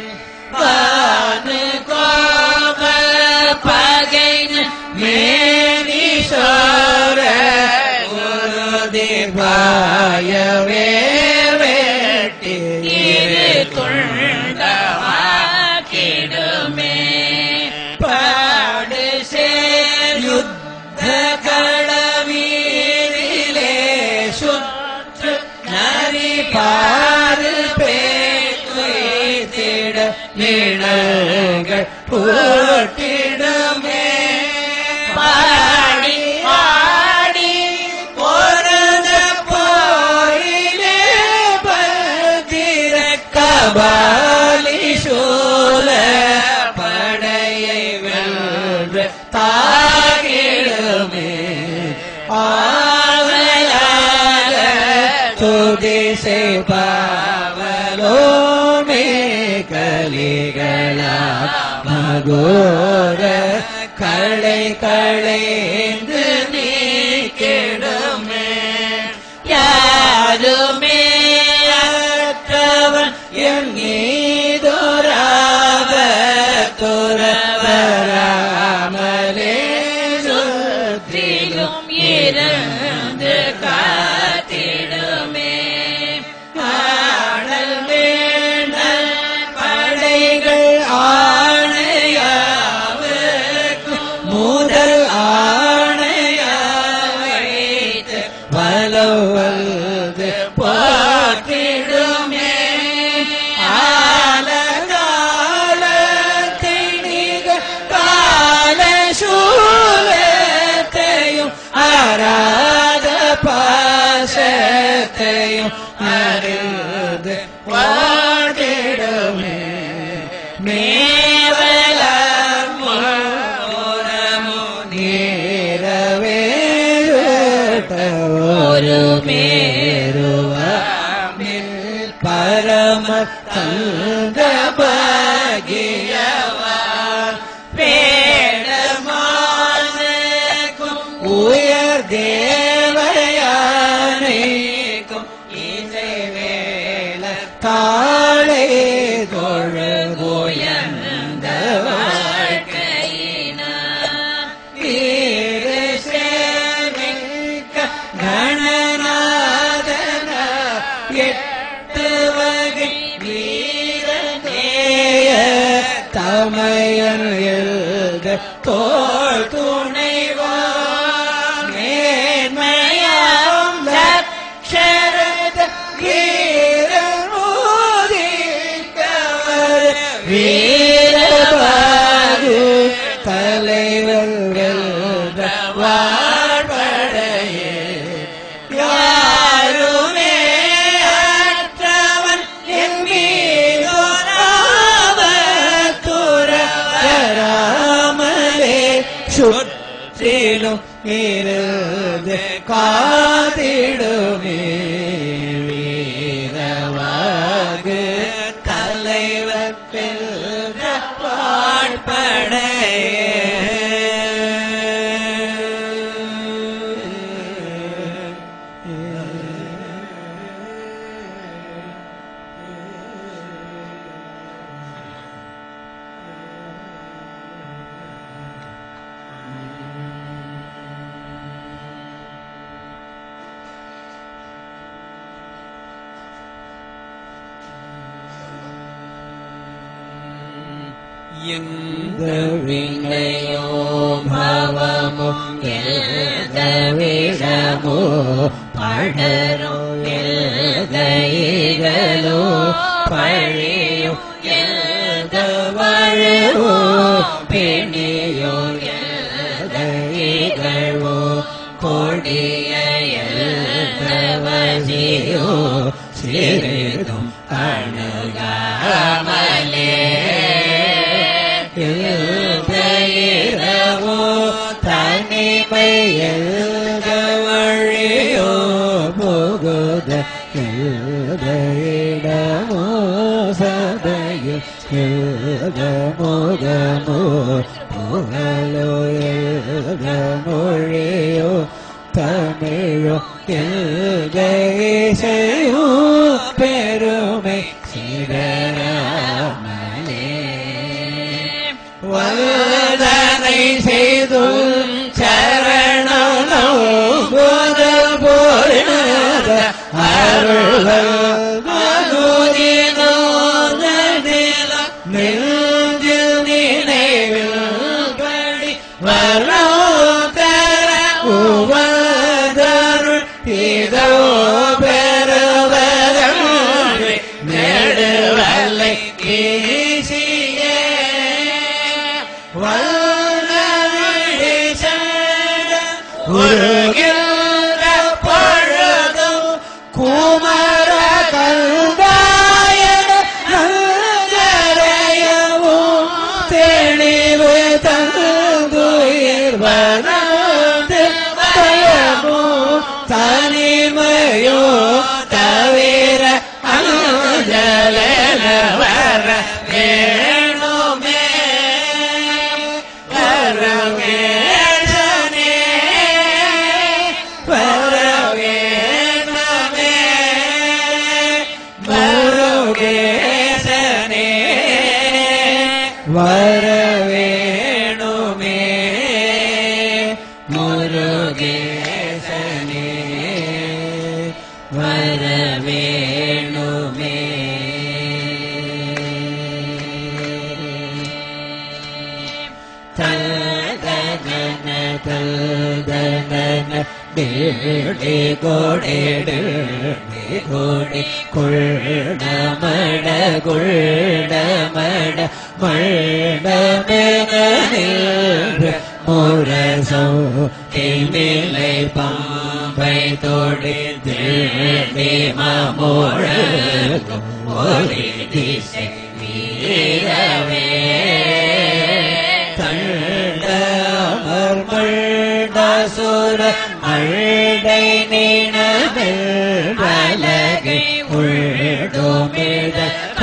பானு கோப பகை மேனி சோர குருதிர்பாயவே வேட்டி இரு துண்டமாக்கிடுமே பாடு சேர் யுத்த களவீரிலே சுற்று நரி பாரு பேத்திட நிழல்கள் போட்டிடுமே பாடி ஆடி பொருத போரிலே பத்திர கபாலி சூல படையை வென்று தாகிடுமே ஆவலாக துதி செய்பாவலோமே கலிகளா மகோர களை களைந்து நீக்கிடுமே யாருமே அற்றவன் என் நீதோராக துறவராமலே சுற்றிலும் சுற்றிலும் இருந்து காத்திடுமே ஆடல் வேண்டல் படைகள் ஆணையாவுக்கும் முதல் ஆணையா வைத்து வலவது போற்றிடுமே ஆலகாலத்தை நிகழ் கால சூலத்தையும் ஆராத பாசத்தையும் அறிந்து வாடிடுமே மேவலம் நீரவே ஒரு மேருவாமில் பரம தங்க பகியவான் பேடமானுக்கும் உயர் தேவயானைக்கும் இசை தாளே தொழுதுயர்ந்த வீரசேமிக்க கணநாதன எட்டு வகை வீரநேய தமையன் எழுத தோல் துணைவா மேன்மையாம் லட்சரத வீரமோதிக்கவர் வீரபாகு தலைவர் வெல்ற வாழ்படையே யாருமே அற்றவன் என்மீதுராமலே சுற்றிலும் இருந்து காத்திடுமே வீரவாகு தலைவர் பெல்ற எந்த வினையோ பவமோ எந்த விடமோ படரோ எந்த ஈகலோ பழியோ எந்த வழுவோ பெணியோ எந்த ஈகழோ கொடிய எந்த வசியோ சிறிதும் அணுகாமலே எழுதவோ தனிமை எழுத வழியோ போகுத எழுத இடமோ சதையோ எழுத மோகமோ புகழோ எழுத மொழியோ தமிழோ எழுத இசையோ பெருமை சிதறாமலே வல்லனை செய்து சரணோ முதல் போரினத அருள்கள் மனுதினோ நெஞ்சில் நினைவில் படி வரோ தர உவதருள் இதோ பெறுவதன்றி நெடுவல்லை கீசியே வல்லவழி சண்ட உருகின்ற பொழுதும் குமர கல்வாயன நஞ்சரையவும் தெளிவு தங்குயிர் வளர்ந்து பயமோ தனிமையோ தவிர அஞ்சலன வர வேணுமே வரவேணனே வரவேணமே முருகேசனே வரவேணுமே முருகேசனே வரவேணுமே தல்தன தல்தன டேடே கோடேடு கோடி குள்ளமட குள்ளமட மண்டமெனில் முரசோ மேலை பாம்பை தோடி திருடி மாமோழகும் ஒளி திசை வீரவே தண்டமர்மண்டசுர அழடை நீணமில் வலகை உள்ளுமித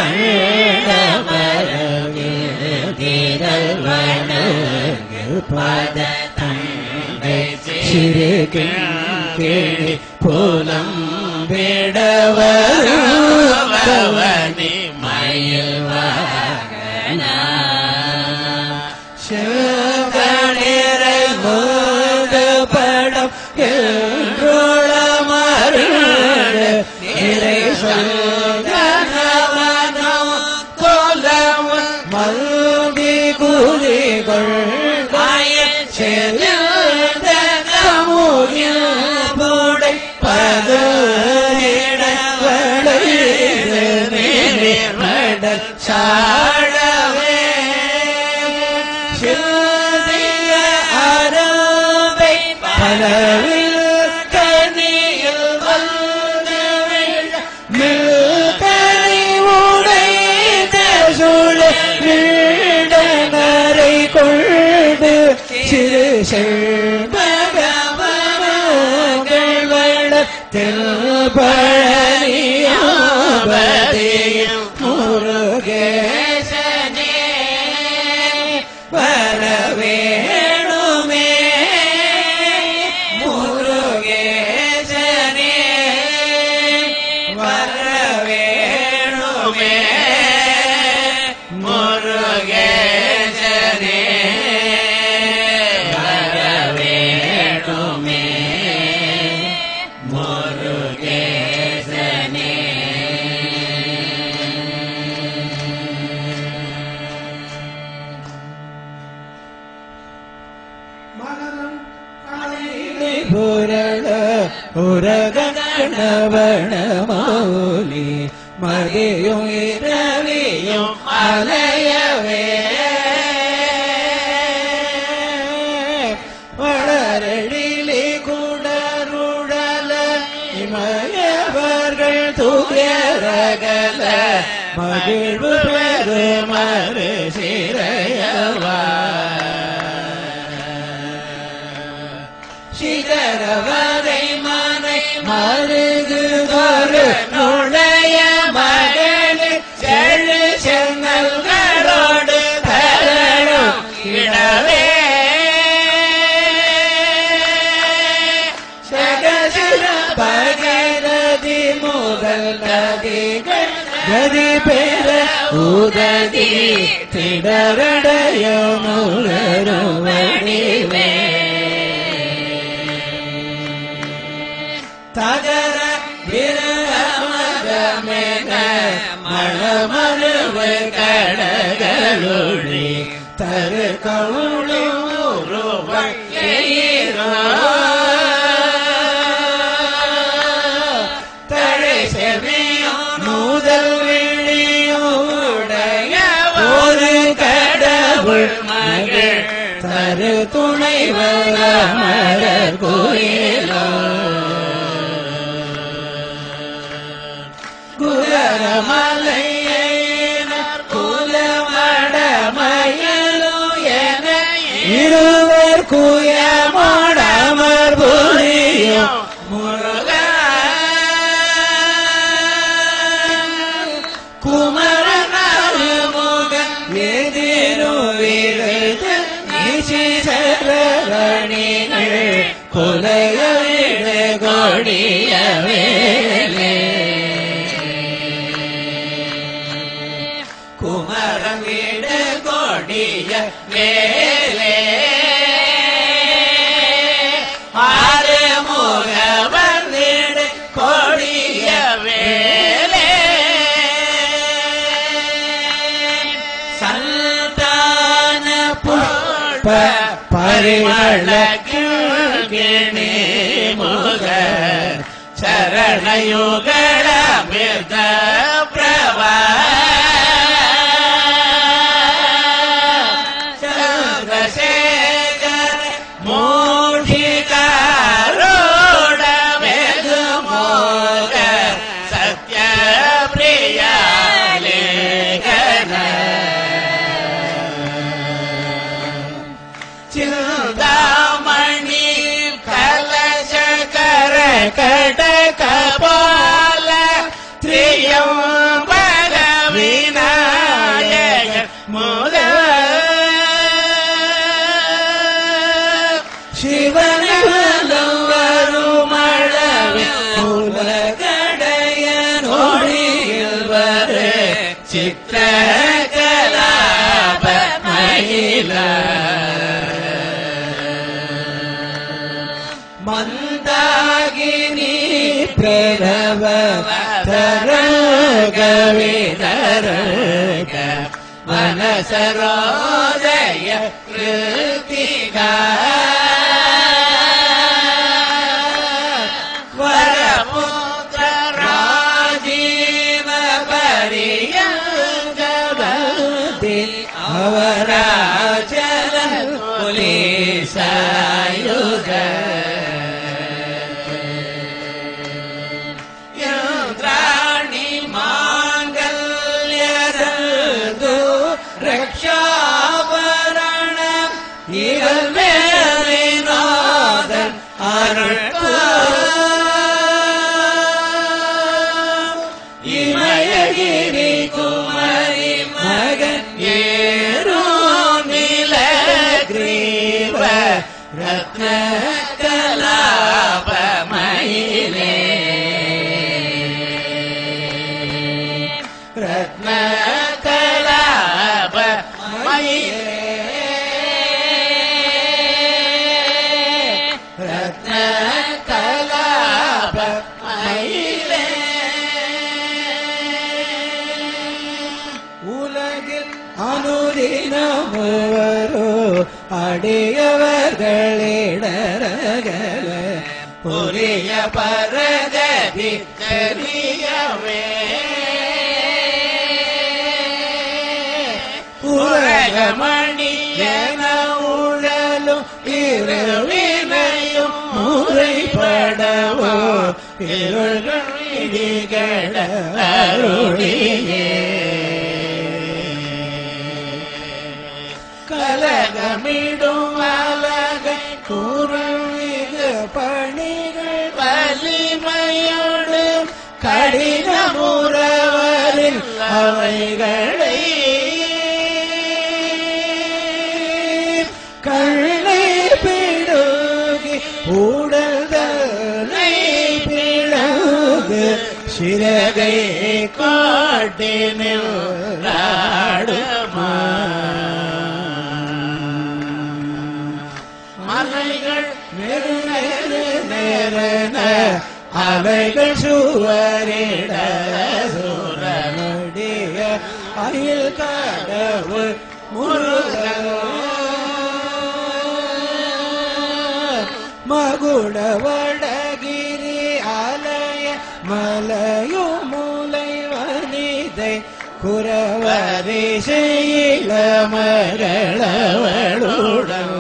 கண்டமரகில் வணங்கு பத தண்டை சிறு கிழி புலம் விடவர் சொல்கனவனம் கோலம் மல்தி குதிகள் செல்ந்த கமுகில் போடை பதுடவளை மேடல் சாழவே சிந்திய அரபை பலவில் கனியில் வந்து விழ மில்கனி உடைந்த சுழ வீடனரை கொண்டு சிறு செல்பகவனங்கள் வளத்தில் பழனியாபதியும் முருகேசனே வரவேணுமே முருகேசனே வரவேணுமே முருகேசனே வரவேணுமே முருகேசனே மலரும் புரள உரகணவண மௌலி மதியும் இரவியும் அலையவே வளரழிலி குடருடல இமயவர்கள் துயரகல மகிழ்வு பெருமறு சிறையவா சிதறவரை மனை மருகுதொரு நுழைய மகளு செழு சென்னல்களோடு தரணும் இடவே சகசிர பகரதி முதல் நதிகள் கதி பெற உதவி திடரடைய முழருவடிவே தகர விரமகமென மணமருவு கடகளொழி தரு தழை செவியும் நூதல் விழியுடைய ஒரு கடவுள் மகள் தரு துணைவர் அமரர் கோயிலோ குலமலையினர் குலமடமயலு என இருவர் குயமடமர் புரியும் முருக குமரனருமுகன் எதிரு விருது நிசிசரணிகள் கொலைய விடு கொடிய வேலே குமரன் வீடு கொடிய வேலே ஆறு முகவர் வீடு கொடிய வேலே சந்தான புஷ்ப பரிமள கிணி முக சரணயுகள மிர்த பிரபா சந்திரசேகர மூஷிகாரோட வெகு மோக சத்ய பிரியா லேகன சிந்தாமணி கலசகர கடக பால திரியம்பக விநாயக முத சிவனவலம் வருமளவே உலகடைய நொடியில் வரு சித்திர கலாப மயில மந்தாகினி பிரபவ தருக விதருக மனசரோதய கிருத்திகா வரமுத்திர ராஜீவ பரியங்கபதி அவராஜலன் புலிசாயுத யந்திராணி மாங்கல்யசந்து ரக்ஷாபரண இவள் மேலினாதன் அருட்பா இமயகிரி குமரி மகன் ஏரோ நிலகிரீவ ரத்ன கலாபமயிலே ரத்ன கலாப ரத்ன கலாப மயிலே உலகில் அனுதினமுவரோ அடியவர்களிடரகல புரிய பரகதி தெரியவே உலகமணி என உழலும் இருவினையும் முறைப்படவோ இருள்கள் இடிகட அருளியே கலகமிடும் அலகை குருவிகு பணிகள் வலிமையோடு கடின முறவரில் அவைகளை கண்ணை பிடுகி உடல்தலை பிளகு சிறகை காட்டினில் ஆடுமா மலைகள் நெரு நெரு நெருன அவைகள் சுவரிட சுரனுடைய அயில் கடவுள் முருகன் மகுடவடகிரி ஆலய மலையும் மூலை வனிதை குறவரி செய்யில மகளவளுடன்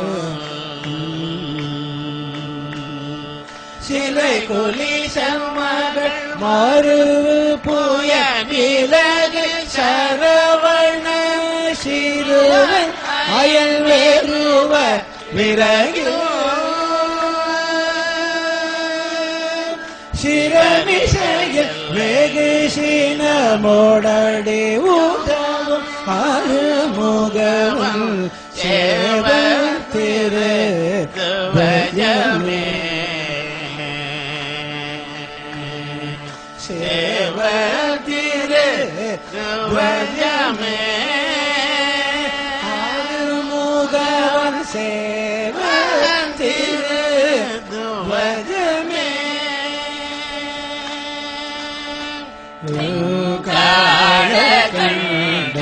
சிலை குலிசம் மகள் மாறு புய விலகு சரவண சிறுவன் அயல் வேறுவ விறகு சிரமிசையில் வெகு சினமோடடி உதவும் அருமுகவன் சேவ திரு பஜமே சேவ திரு பஜமே அருமுகவன் சேவ திரு பஜமே காழ கண்ட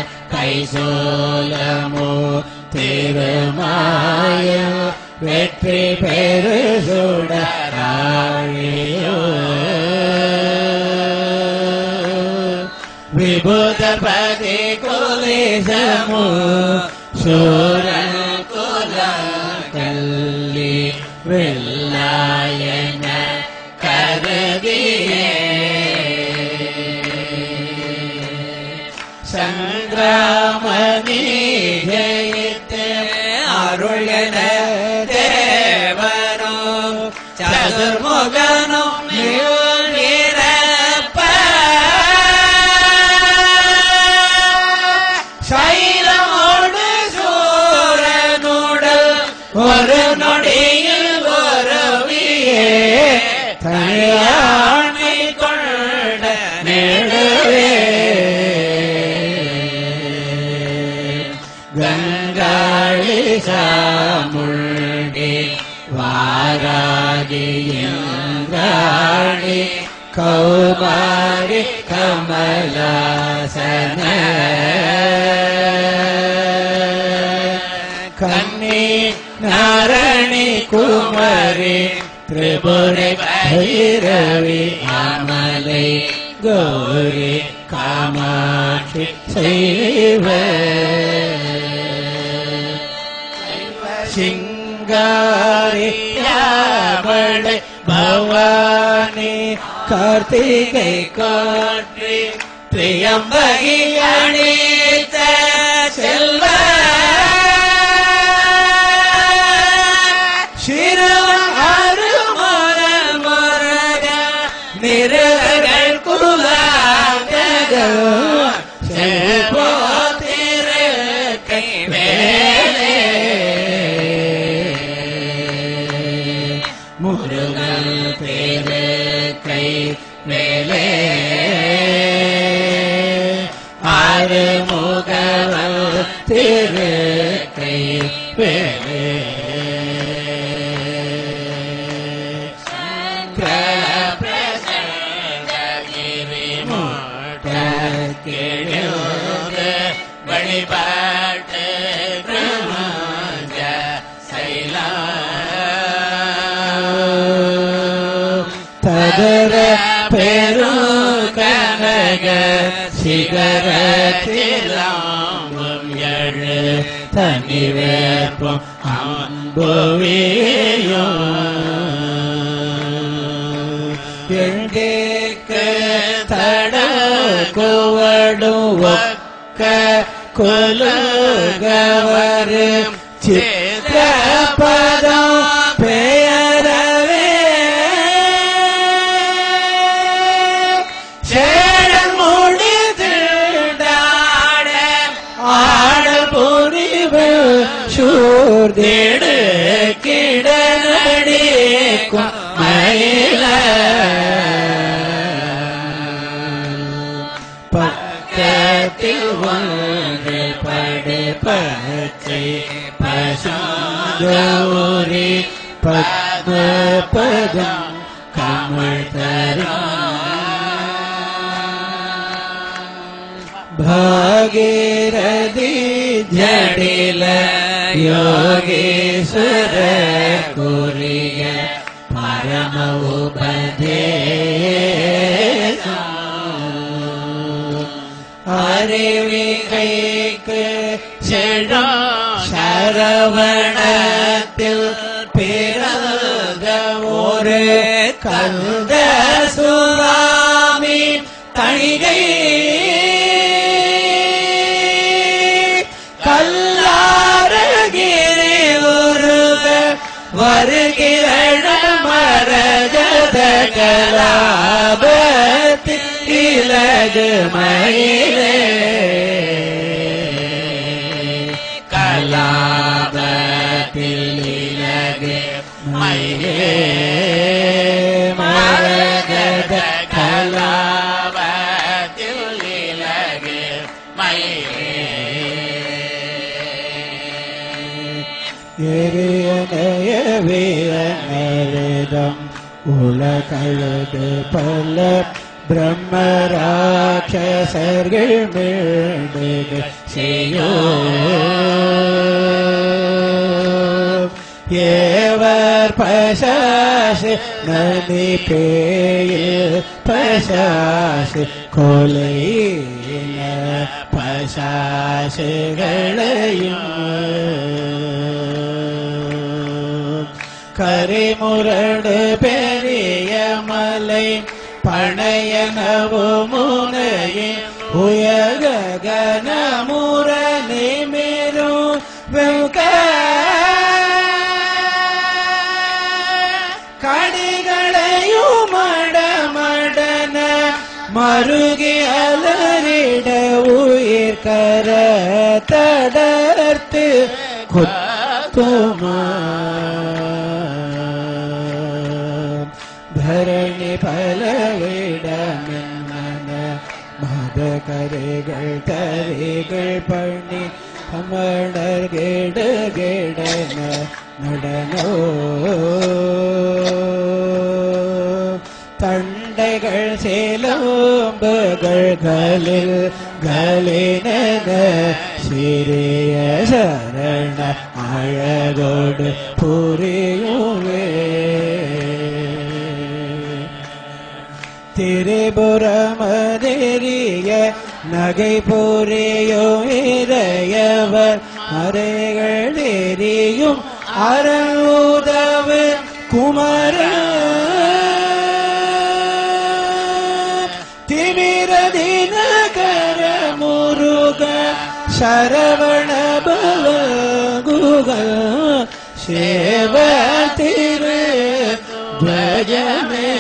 கைசோலமோ திருமாய வெற்றி பெரு சுடராழியோ விபுதபதி குலேசமோ சூரன் குல கல்லி வெள்ளாயன கருதியே சங்கிராமணி ஜெயித்து அருளன தேவனோ சதுர்முகனோ நீரப்ப சைலமோடு சூரனுடல் ஒரு நொடியில் ஒருவியே தனியாண்மை கொண்ட நெடுவே கங்காளி சாமுண்டி வாராகி இந்திராணி கௌமாரி கமலாசன கண்ணி நாரணி குமரி திரிபுரை பைரவி அமலை கௌரி காமாட்சி செய்வ சிங்காரி யாவளை பவானி கார்த்திகை காற்றி திரியம்பகி அணித்த செல்வ சிறுவன் அருமர மரக நிறகள் குலாங்கள் செல்போத்திரு கை வேலே முருகன் திரு கை மேலே ஆறுமுகவல் திரு கை மேலே வழிபாட்டு கிரமஞ்ச தகர பெரும் கனக சிகரத்திலாம்பும் எழு தனி வேப்பம் அன்புவியும் எங்கேக்கு தட குவடுவக்க கொலுகவரு சித்திரபதம் பெயரவே சேடன் முடிதிடாட ஆட புரிவு சூர்திடு கிடநடிக்கும் மயில பக்கத்தில் ஒன்று படு பச்சை பசுந்தோரி பத்மபதம் கமல் भागीरथी जडिल योगेश्वर कुरिय परम उपदे அறிவிகைக்கு செழோ சரவணத்தில் பிறந்த ஒரு கந்த சுவாமி தணிகை கல்லாரகிரி உருவ வருகிற மரகத கலாபத்தில் இலகு மயிலே கலாபத்தில் இலகு மயிலே மரகத கலாபத்தில் இலகு எரியனைய வீரநரிதம் உலகழுது பல பிரம்மராட்சசர்கள் மீண்டு செய்யோ ஏவர் பசாசு நதி பேயில் பசாசு கொலையின பசாசுகளையும் கரிமுரடு பெரிய மலை பழையனவு முனையின் உயகன முர நிமிரும் வெவுக கடிகளையும் மடமடன மருகி அலறிட உயிர் கர தடர்த்து குத்துமா தரணி பலவிடமென்ன மத கரைகள் தரைகள் பண்ணி அமணர் கெட கெடன நடனோ தண்டைகள் திரைகள் சேலோம்புகள் கலில் கலினன சிறிய சரண அழகோடு புரியுவே திரிபுரமதெரிய நகை புரியோ இறையவர் மறைகள் எரியும் அருதவு குமர திமிரதி நகர முருக சரவண பவ குக சேவ திரு துவஜமே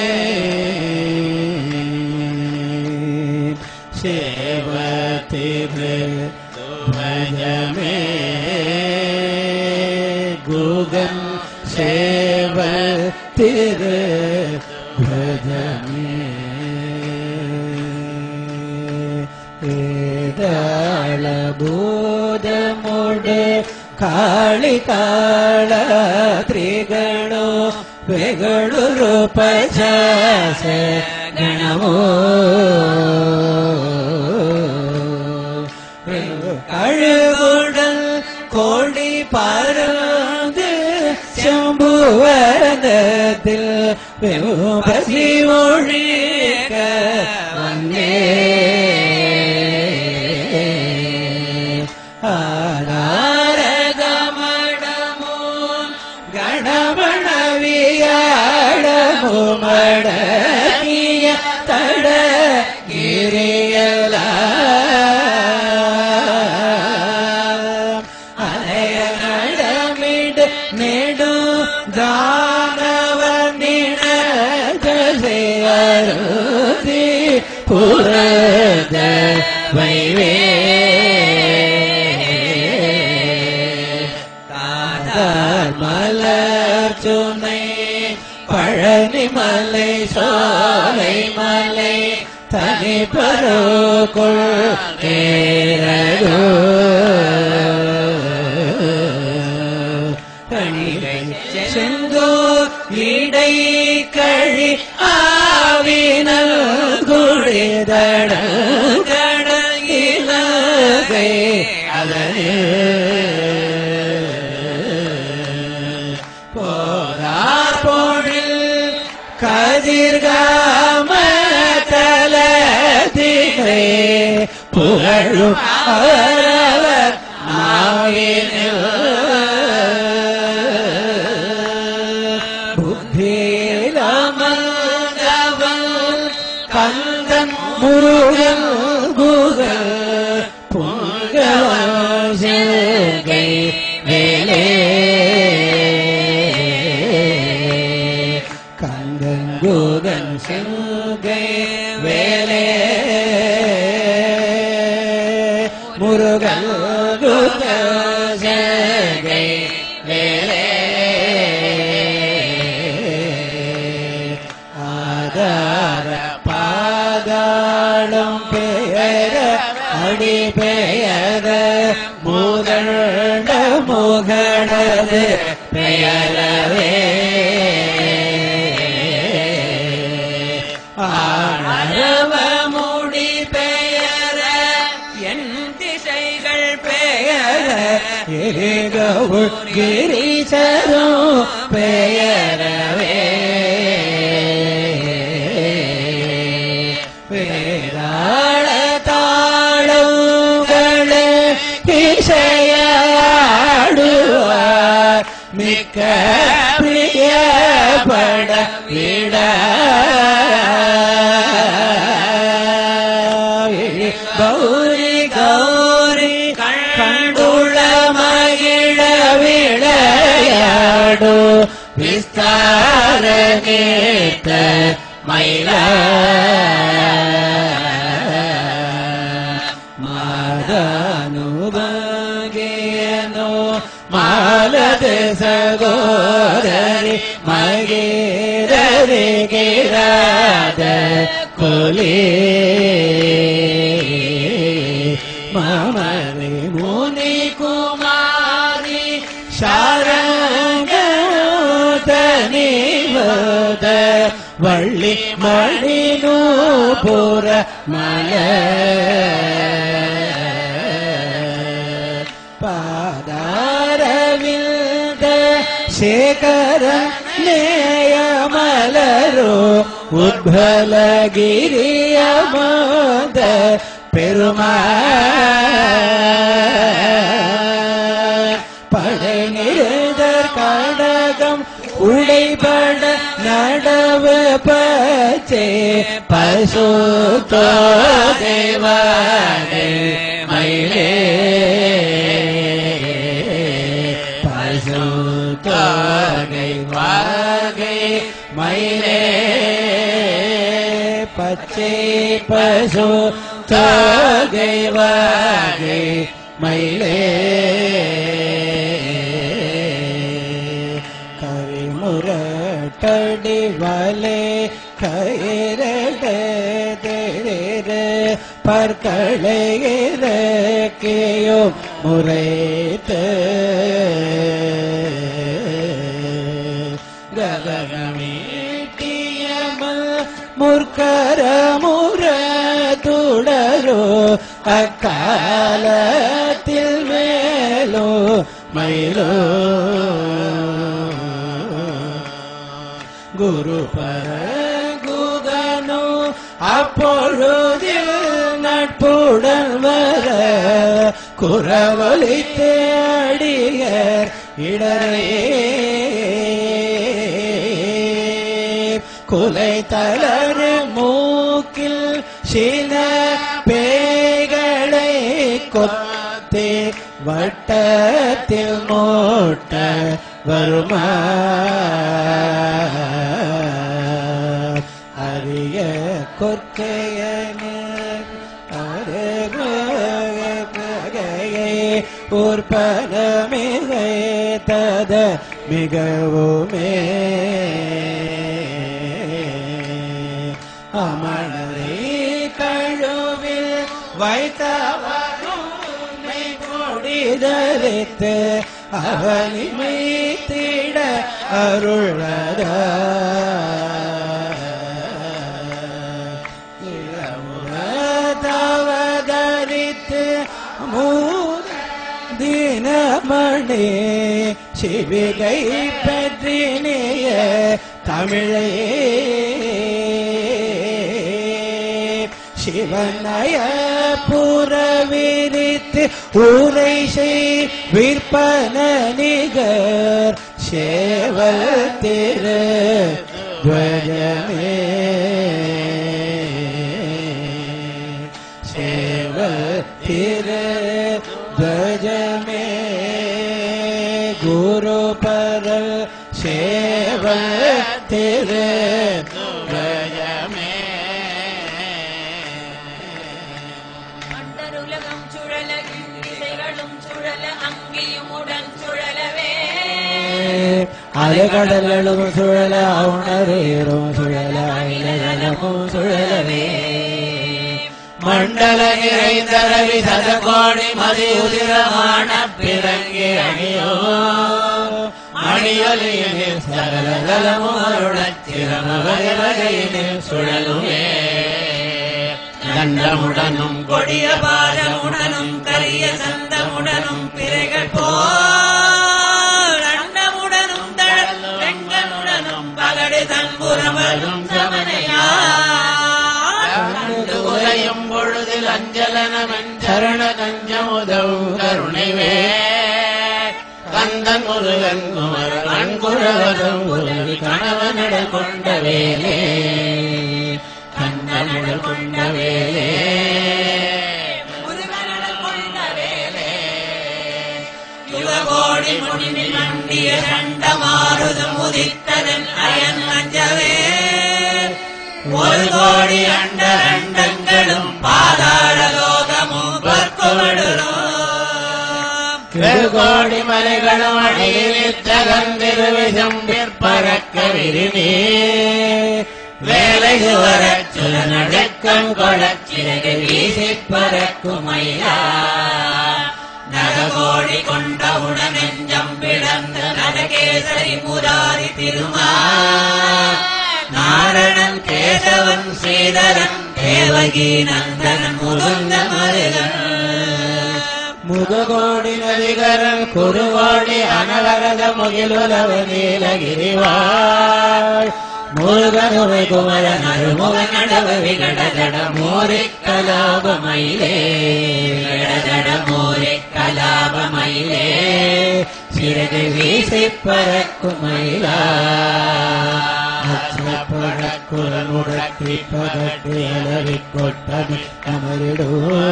சேவ திரு துவஜமே குகன் சேவ திரு துவஜமே ஏதாள பூதமுடு ಕಾಳಿ ಕಾಳ ತ್ರಿಗಳು ಬೆಗಳು ಪಚಾಸ ಗಣಮೋ அழுகுடல் கோடி பறந்து சம்புவனத்தில் பசி ஒழிக்க வந்தே ஆதாரகமடமும் கணவணவியாடமுமடகிய தட கிரியலா அலைய நடமிடு நெடு தானவனிட ஜசையருதி புரத வைவே தாதார் மலர் சுனை பழனி மலை சோலை மலை தனி பருக்குள் ஏறோ பணிகை செந்தோ இடை கழி ஆவினல் குடிதட கடல் இலகை அதனே போரார் பொழில் கதிர்காம தலதிகை புகழும் அவரவர் நாவினில் புத்தியிலமர்ந்தவன் கந்தன் முருகன் குகல் பொங்கல் சேகை வேலே கந்தன் குகன் செங்கை வேலே முருகன் குகல் சேகை வேலே ஆதார பாதாளம் பெயர அடி பெயர முதண்ட முகடது பெயரவே ஆணவ முடி பெயர என் திசைகள் பெயர எரிகவுள் கிரீசரோ பெயரவே வேதாள தாளங்களே இசையாடுவார் மிக்க பிரியப்பட விட கௌரி கௌரி கண்டுள்ள மகிழ விளையாடு விஸ்தார கேட்ட மயில மாதானுபகேனோ மாலது சகோதரி மகேரரி கிராத கொலே மாமரி முனி குமாரி சாரங்க தனிவத வள்ளி மணி நூபுர மலர் பாதாரவிந்த சேகர நேயமலரோ உத்பலகிரியமோத பெருமா படை நிறுதர் கடகம் உடைபட நடவு பச்சே பசு தேவாதே மயிலே பசு தோகை வாகை மயிலே பச்சை பசு தோகை வாகை மயிலே கரிமுரட்டடி வலே கயிரட பற்களையிறக்கையோ முறைத்து கதகமீட்டியமல் முற்கர முற துடரோ அக்காலத்தில் மேலோ மயிலோ குரு பரகுகனோ அப்பொழுதில் நட்புடன் வர குறவழி தேடிய இடரே குலை தளறு மூக்கில் சில பேய்களை கொத்தே வட்டத்தில் மோட்ட வருமா அரிய கொற்கையனர் அருகையை உற்பனமிகை தத மிகவுமே அமணரை கழுவில் வைத்தவரும் கொடிதரித்து அவனிமை தீட அருளத தவதரித்து மூத தினமணி சிவிகை பற்றினிய தமிழே சிவனய புறவிரித்து உரை செய் விற்பன நிகர் சேவல் திரு துவஜமே சேவல் திரு துவஜமே குரு பரல் சேவல் திரு துவஜமே அண்டருலகம் சுழல திசைகளும் சுழல அங்கியும் உடன் சுழலவே அலைகடலும் சுழல உணரேறும் சுழல இலகலமும் சுழலவே மண்டல நிறைந்தரவி சதகோடி மதி உதிரமான பிறங்கி அணியோ மணியொலியினில் சகலகலமும் அருளச் சிரம வகை வகையினில் சுழலுமே தண்டமுடனும் கொடிய பாதமுடனும் கரிய சந்தமுடனும் பிறைகள் போல் அண்டமுடனும் தழல் வெண்கனுடனும் பகடு தன்புறவரும் சமனையா கண்டு உரையும் பொழுதில் அஞ்சலனவன் சரண கஞ்சம் உதவும் கருணைவே கந்தன் முருகன் குமரன் அன்புறவதும் உதவி கணவனட கொண்ட வேலே கண்ணமுடல் கொண்ட வேலே முருகனடல் கொண்ட வேலே யுககோடி முடிவில் மண்டிய கண்டமாருதம் உதித்ததன் அயன் அஞ்சவே ஒரு கோடி அண்ட அண்டங்களும் பாதாள லோகமும் பற்குமடுறோம் திருகோடி மலைகளும் அடியில் தகந்திருவிசம் பிற்பறக்க விரும்பி வேலை சுவரச் சுர நடக்கம் கொளச் சிறகு வீசிப் பறக்கும் மயிலா நரகோடி கொண்டவுடன் நெஞ்சம் பிளந்த நரகேசரி முராரி திருமா நாரணன் கேசவன் ஸ்ரீதரன் தேவகி நந்தனன் முகுந்த மருகன் முககோடி நதிகரன் குருவாடி அனவரத முகிலுலவ நீலகிரிவாள் முருகனுவை குமரன் அருமுகன் நடவு விகடகட மோரி கலாபமயிலே கடகட மோரே கலாபமயிலே சிறகு வீசி பறக்கும் மயிலா படக்குரல் முடக்கி பதட்டி அலறி கொட்டது அமரிடு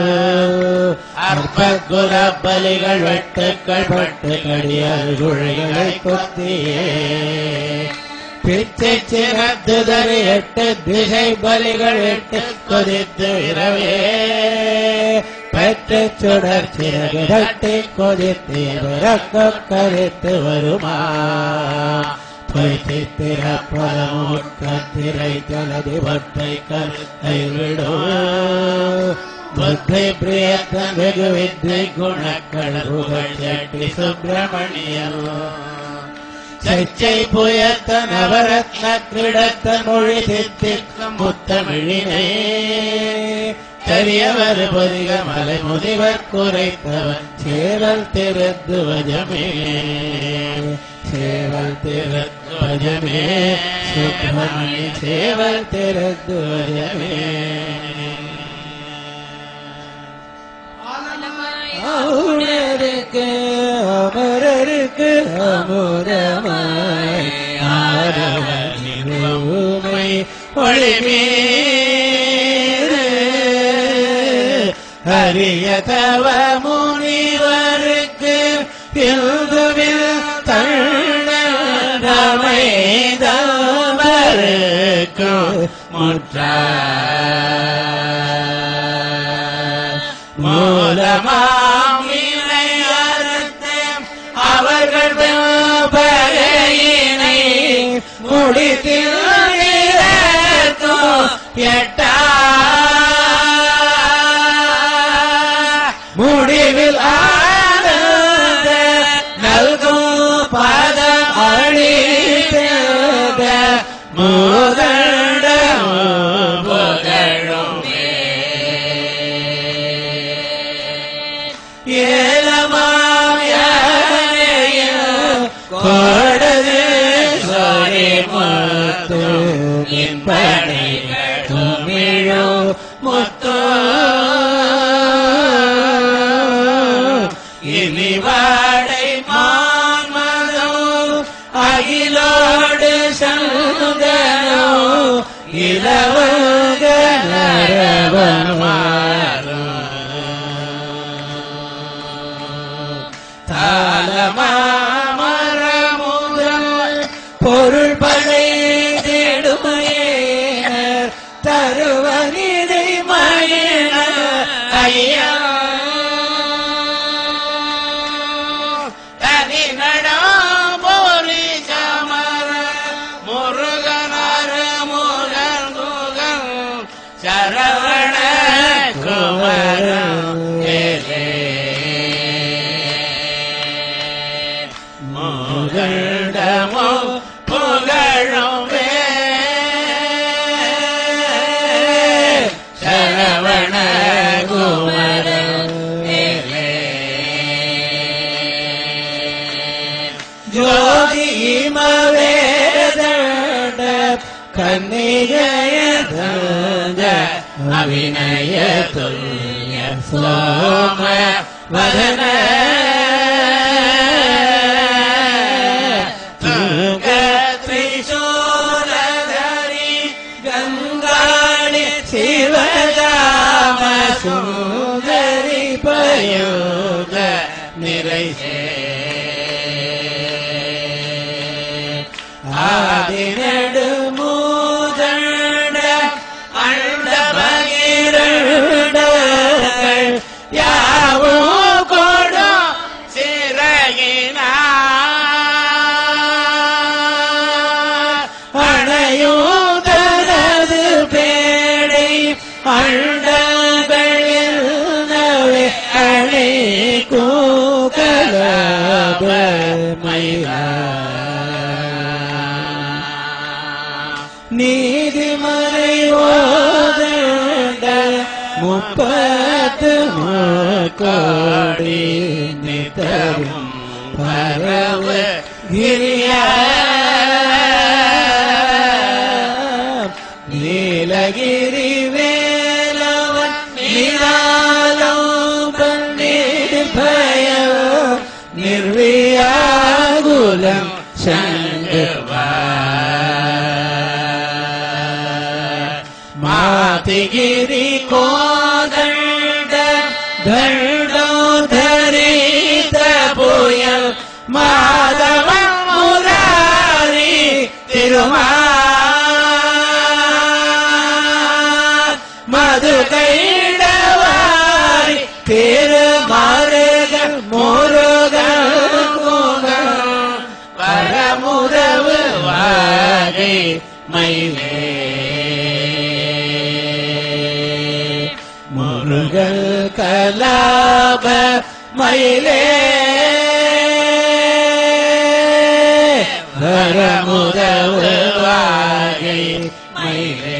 அற்பகுல பலிகள் வெட்டுக்கள் பட்டு கடியாறு குழைகளை கொத்தியே பிச்சை சிறந்துதறி எட்டு திசை பலிகள் எட்டு கொதித்து இரவே பெற்று சுடர் சிறகு தட்டி கொதித்து பிறக்க கருத்து வருமா பொய்த்து திறப்பதமுட்க திரை தலது பட்டை கருத்தை விடோ புத்தி பிரியத்தன் வெகு வித்தை குணக்கள் புகழ் சட்டி சுப்பிரமணியம் சச்சை புயத்த நவரத்ன கிடத்த மொழி தித்திக்கும் முத்தமிழினே பெரியவர் பொதிக மலை முதிவர் குறைத்தவன் சேவல் திருத்துவஜமே சேவல் திருத்துவஜமே சுப்பிரமணி சேவல் திருத்துவஜமே அவுணருக்கு அமரருக்கு அமுதமாய் ஆரவமை ஒளிமீது அரிய தவ முனிவருக்கு பில்துவில் தள்ளமைதவருக்கு முற்ற மூலமாம் இணை அறுத்து அவர்கள் பகையினை முடித்தில் எட்டா முடிவில் ஆனந்த நல்கும் பதம் அழித்தத முதண்ட புகழும் ஏலமாய கோடது சொரி முத்து இன்பனை துமிழோ முத்து இனி வாடை மான்மதோ அகிலோடு சந்தனோ இலவங்க தாளமாமரமுதல் பொருள் படை தேடுமையேனர் தருவனிதை மயின ஐயா தனி நடாமோரி சமர முருகனர முகன் முகன் சரவண குமரன் ஏலே முகண்டமோ புகழும் சரவண குமரன் ஏலே ஜோதி மவேதண்ட கன்னிகய அவிநய துல்ய சோம வதன துங்க திரிசூலதரி கங்காளி சிவகாம சுந்தரி பயோக நிறைசே ஆதிநடு மூதண்ட அண்ட பகிரண்டங்கள் யாவோ கொடும் சிறகினார் அணையூதனது பேடை அண்டங்களில் நவே அணை கூகலப மயிலா நீதிமறை ஓதண்ட முப்பத்து கோடி நித்தரும் பரவு கிரியா நீலகிரி வேலவன் நிராலம் பன்னீர் பயவோ நிர்வியாகுலம் சங்குவா மாதிகிரி கோதண்ட தண்டோதரித்த புயல் மாதவன் முராரி திருமா மது கைடவாரி திருமாறுகள் முருகன் குணம் வரமுறவு வாகை மயிலே முருகல் கலாப மயிலே வரமுறவு வாகை மயிலே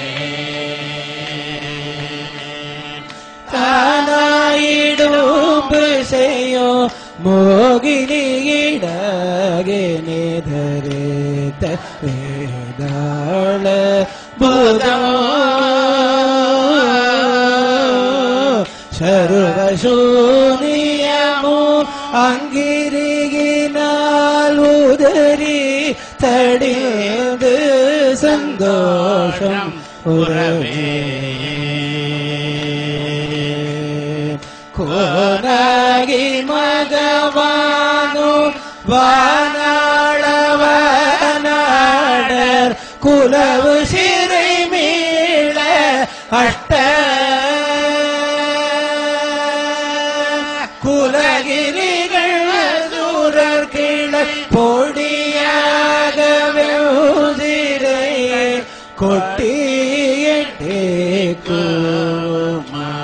தானாயிடும்பு செய்யோ மோகினியிடகே நேதரேத்த வேதாள பூதோ சர்வசூனியமோ அங்கிரிகினால் உதறி தடிந்து சந்தோஷம் உறவே கோனாகி மகவானோ வானாளவனாடர் குலவு சிறை மீள அஷ்ட குலகிரிகள் சூரர் கிளை பொடியாக வெவுதிரை கொட்டியிட்டே கூமா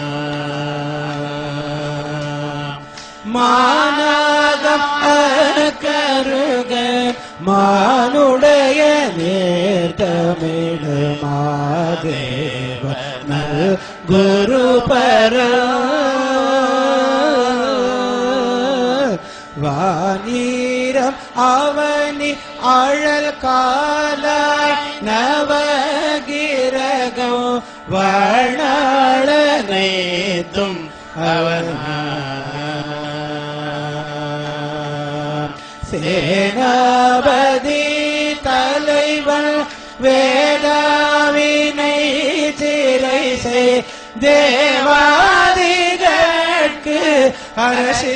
மானாகம் கருக மானுடைய நேர்த்தமிழ் மாதேவ நல் குரு பர வானீரம் அவனி அழல் காலாய் நவகிரகம் வாழாளனைத்தும் அவனா சேனாபதி தலைவன் வேதாவினை சிறை செய் தேவாதிகட்கு அரசு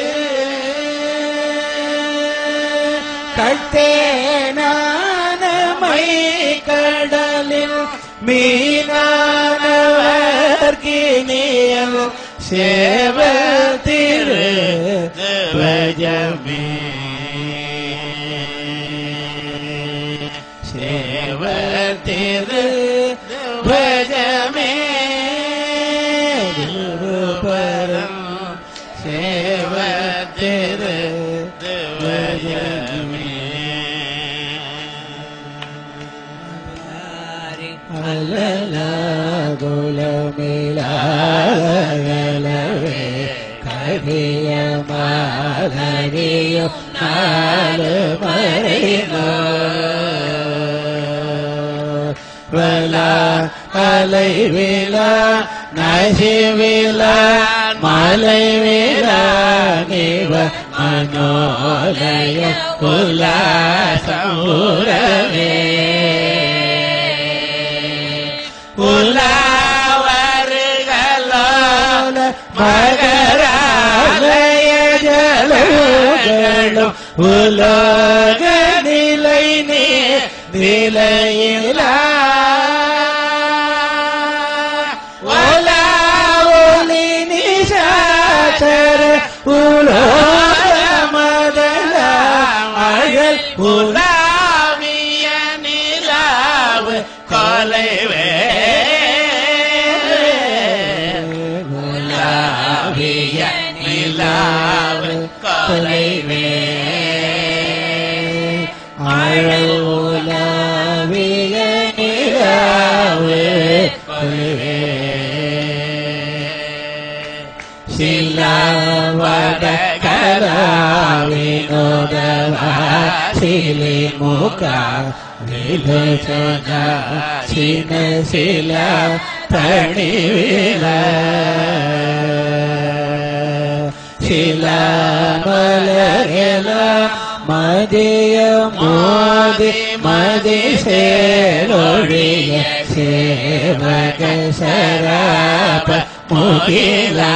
கட்டேனானமை கடலில் மீனானவர் கிணியல் சேவ திரு துவஜமே சேவ திரு துவஜமே குருபரம் சேவ திரு துவஜமே அலலகுலமிழவே கவிய மாதவியோ நாலு மறைனோ வலா அலை விழா நசி விழா மலை விழா நிவ மனோலய உலாசமுறவே உலாவருகளோல மகராலய ஜலங்களும் உலோக நிலை நீ நிலையிலா ஒலா ஒலி நிஷாச்சர உலோக மதல அழல் உலாவிய நிலாவு கொலைவே உலாவிய நிலாவு கொலைவே அழல் உலாவிய சில்லாவட கலாவினோதவாசிலி முகா விலோச்சனா சின சில தணிவில சிலாமலரல மதிய மோதி மதி சேரொழிய சேவக சரப முகிலா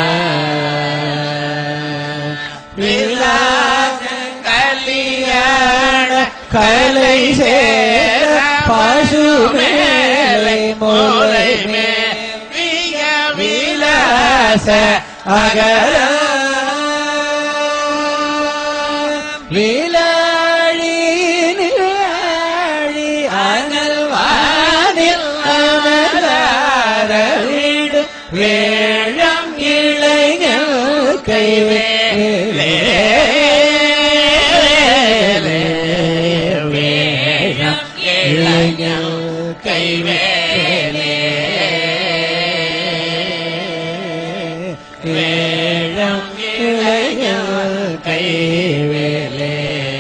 விலாச கலியாண கலை சேர பாசு மேலை மூலை மே விலாச அகல விலாழி நிலாழி அனல் வானில் அமரார வீடு வேழம் இளைஞர் கைவேலே வேழம் இளைஞர் கைவேலே வேழம் இளைஞர் கைவேலே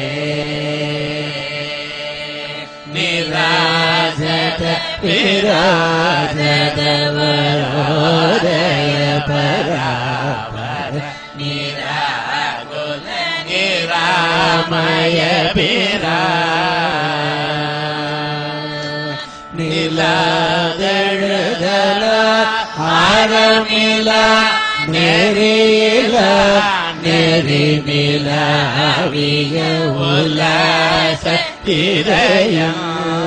நிராஜத விராஜத வரோதய பராபர நிராகுல நிராமய பிரா நிலதழுதல ஆரமில நெறியில நெறிமில அவிய உல்லாச திரையம்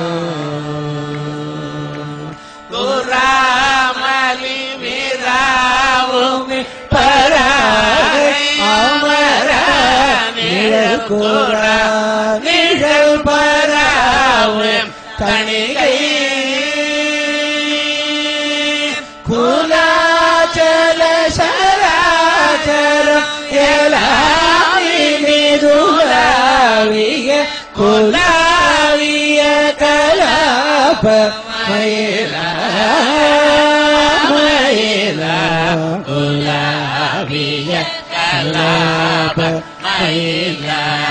குராமலி விராவுமி பராகை அமர நிழல் குரா நிழல் பராவும் தணிகை குலாச்சல சராச்சரம் எலாவிய குலாவிய கலாப மயில மயில குலாவிய கலாப மயில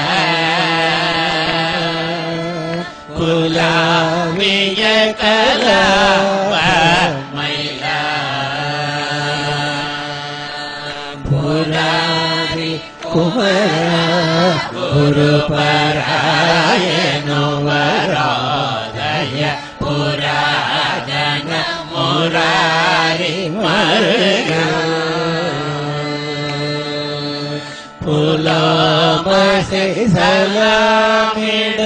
குலாவிய கலாப மயில புராரி குமர குரு பராயணோ வரோதய புராஜன முராரி மருக புலமசை சலாமிட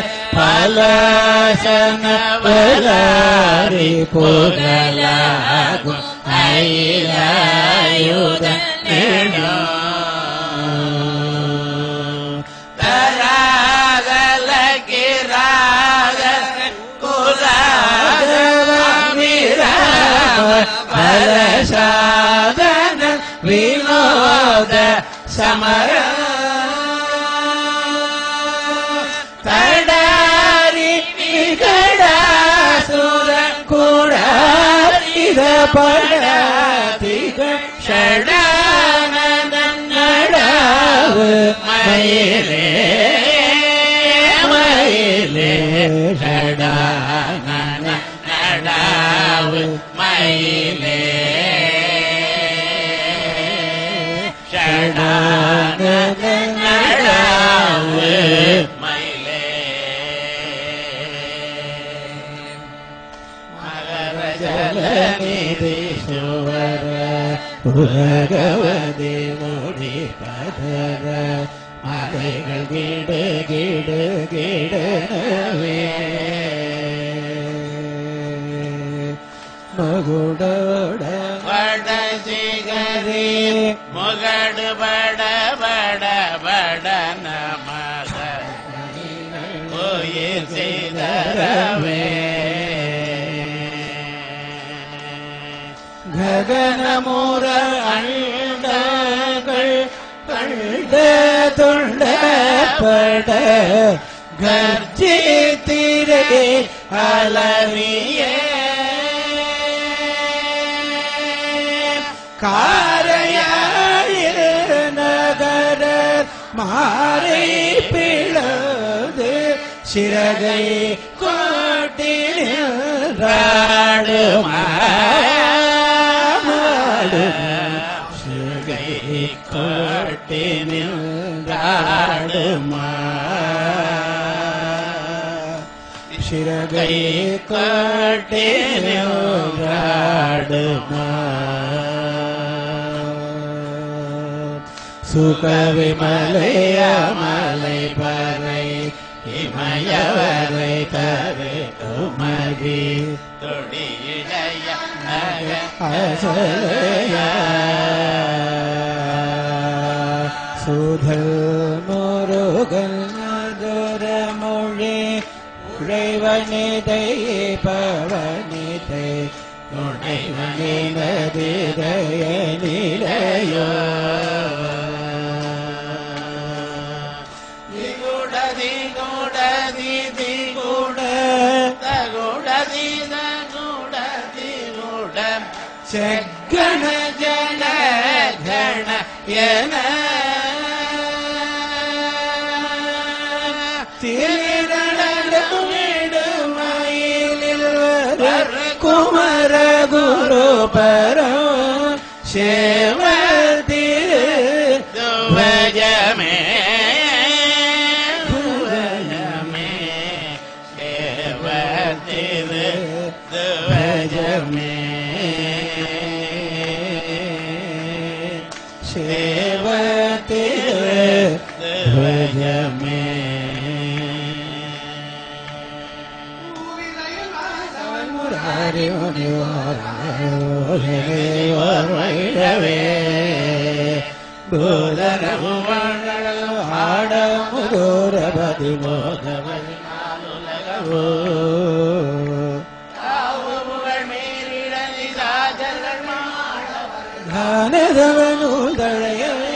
பலசன பலாரி புகலாகும் ஐலாயுத தராகல கிராக பலசாதன வினோத சமர தடாரி நிகடாசுர கூடாரித படாதிக ஷடானன நடாவு மயிலே மயிலே ஷடானன நடாவு மயிலே ஷடானன நடாவு மயிலே மகரஜலநிதீஸ்வர உலகவதி முடி பதர மலைகள் கிடு கிடு கிடவே மகுடோட வட சிகரி முகடு பட பட பட நமக உயிர் செய்தரவே ககனமுற அண்டகள் கண்ட துண்டப்பட கர்ஜித்திரே அலறிய காரையாட மாறை பிளது சிறகை கோட்டினாடு மாடு சிறகை கோட்டினாடுமா சிறகை கோட்டினாடுமா சுகவிமலைய மலை பறை இமயவரை தரு உமதி தொடியிடைய அசலைய சுதல் முருகன் மதுர மொழி உழைவனிதை பவனிதை நுழைவனி நதிதய நிலையோ திகுடதி குடதி திகுட தகுடதி தகுடதி குட செக்கன ஜன ஜன என திருடமிடுமயிலில் குமர குரு பரம் சேவ திரு துவஜமே துவஜமே தேவதிரு துவஜமே சேவ திரு துவஜமே ஆடமுதோரபதி மோதவதி புகழ் மேலிடனி ராஜர்கள் மாணவர் ஞானதவனூல் தழையவே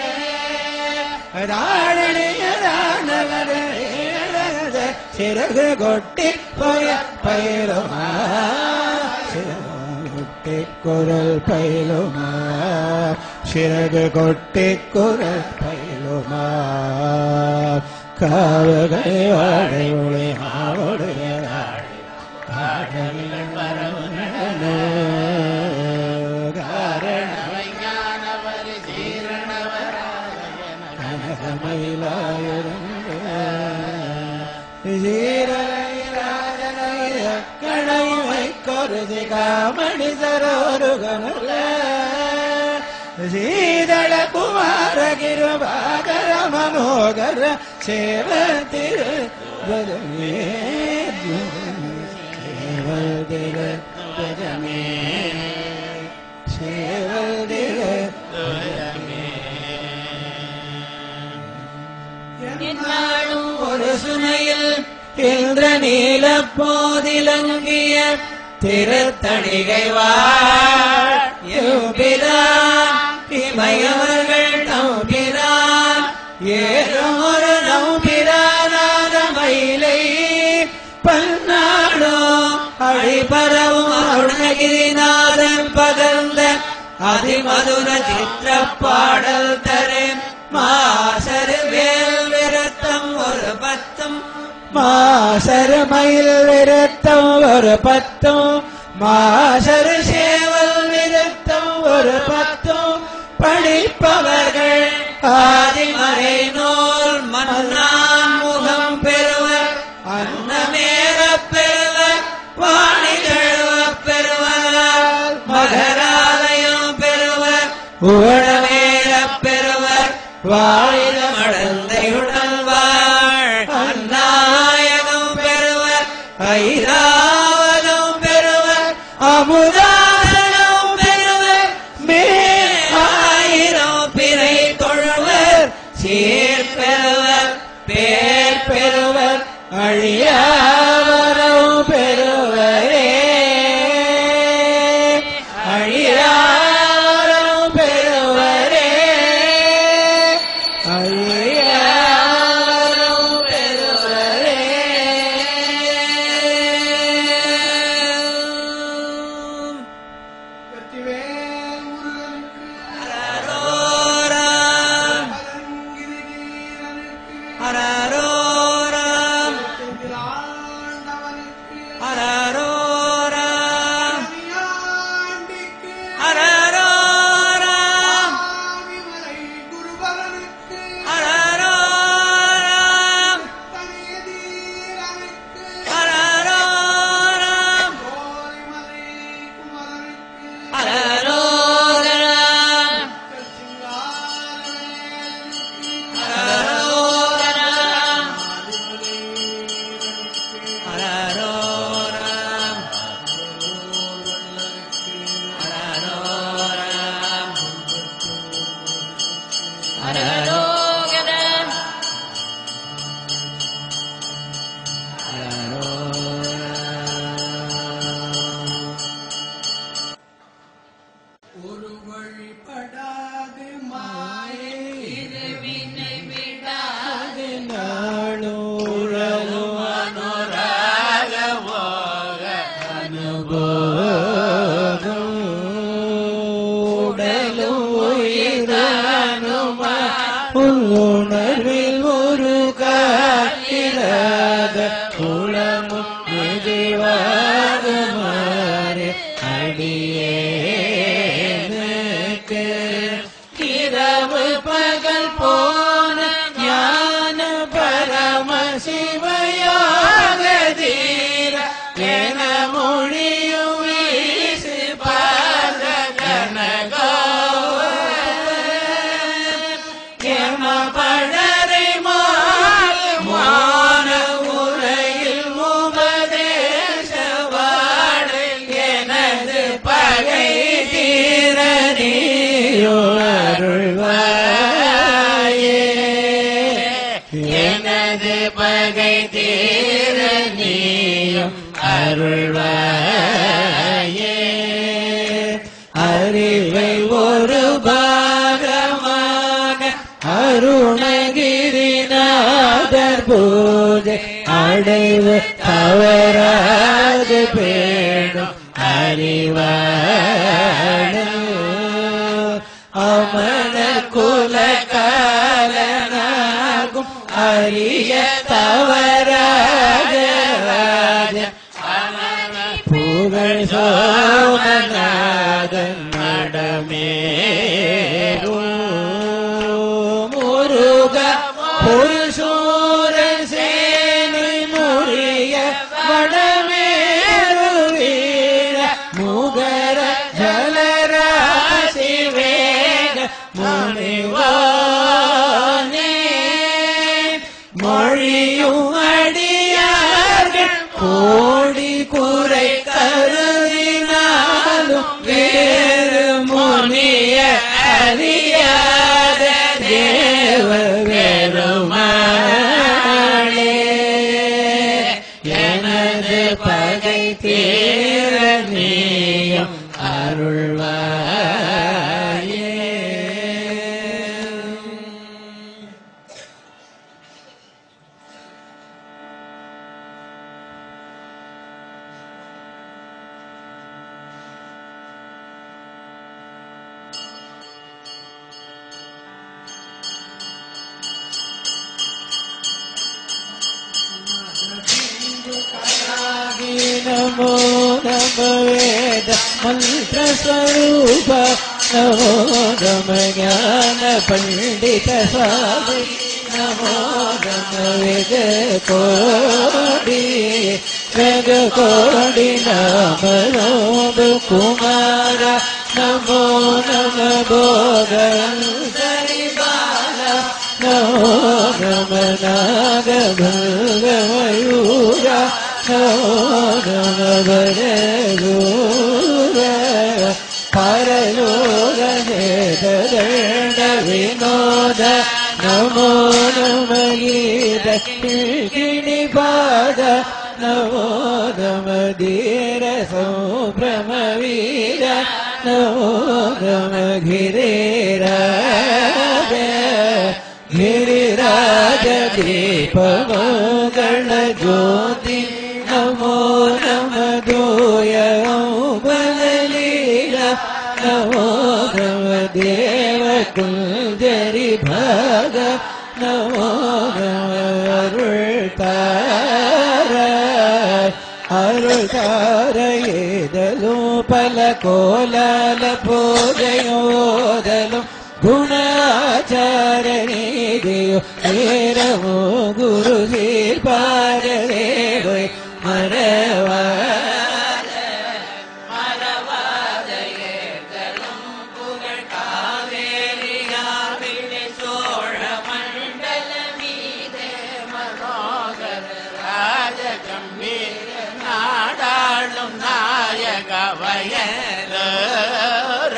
ராழனியரானவரே சிறகு கொட்டி போய பயிலுமா கொட்டி குரல் பயிலுமா சிறகு கொட்டி குரல் பயிலுமா காவகை வாழை ஒளி ஆவுடைய ஆடமிகள் காரணம் ஞானவர் சீரணவராயன கணைவை கொருதி காமணி சரோருகனுல சீதள குமார கிருபாகர மனோகர சேவ திரு சேவல் திரு பஜமே சேவல் திரு என்னாலும் ஒரு சுனையில் இந்திர நீல போதிலங்கிய திருத்தணிகை வாழ்பிரான் இமையவர்கள் நம்பிரான் ஏறும் ஒரு நம்பிரானாத மயிலை பன்னாடோ அழிபரவும் அருணகிரிநாதன் பகர்ந்த அதிமதுர சித்திர பாடல் தரு மாசரு வேல் விரத்தம் ஒரு பத்தும் மாசரு மயில் விருத்தம் ஒரு பத்தும் மாசரு சேவல் விருத்தம் ஒரு பத்தும் படிப்பவர்கள் ஆதிமறை நூல் மன்னான் முகம் பெறுவர் அன்னமேற பெறுவர் வாணி தழுவ பெறுவர் மகராலயம் பெறுவர் உடமேற பெறுவர் வாழிதம் அடந்தையுடன் வாழ் அந்நாயகம் பெறுவர் ஐராவதம் பெறுவர் அமுதாசனம் பெறுவர் மேல் ஆயிரம் பிறை தொழுவர் சீர் பெறுவர் பேர் பெறுவர் அழியாவரம் பெறுவரே அழியாவரம் பெறுவரே படாது மாயை வினை விடாது நாளூழலும் அனுராக போக அனுபோகம் உடலும் உயிரானுமா உள்உணர்வில் ஒரு காட்டிலாத குளமும் மெதுவாக மாறி அடியேனுக்கு இரவு பகல் போன ஞான பரம சிவயாக தீர என மொழியும் வீசு பாத எம படரை மான உரையில் உபதேசவாடு எனது பகை தீர நீயோ அருள்வாயே எனது பகை தீர நீயும் அருள்வாயே அறிவை ஒரு பாகமாக அருணகிரிநாதர் பூஜை அடைவு தவறாது பேணும் அறிவாடு அமன குல காலனாகும் அரிய தவறாக ராஜன் புகழ் சோமநாதன் நடமேறும் முருக புருஷூரன் சேனை முறிய வடமேறு வீர முகர ஜலராசி வேக முனிவானே மொழியும் அடியார்கள் கோடி குறை கருதினாலும் வேறு முனிய அறியாத தேவ பெருமாளே எனது பகை தீர நீயும் அருள்வாயே नमो नम वेद मंत्र स्वरूप नमो नम ज्ञान पंडित स्वामी नमो नम वेद कोटि वेद कोटि नाम रोद कुमार नमो नम भोगंसरि बाला नमो नम नाग भृग मयूरा नमो नम वरगूर परलोक दण्ड विनोद नमो नम गीत किणिपाद नमो नम धीर सौभ्रमवीर नमो नम गिरिराज गिरिराज दीपमोगण ज्योति नमो नम दोय बललीला नमो नम देव कुञ्जरि भाग नमो नम अरुळ्तार ಅರುಳಾರಯೇದಲು ಫಲಕೋಲಾಲ ಪೂಜೆಯೋದಲು ಗುಣಾಚಾರನಿದೆಯೋ ನೇರಮೋ ಗುರು ಸೀರ್ಪಾರೇ ಮರವ ராஜகம்பீர நாடாளும் நாயக வயலோர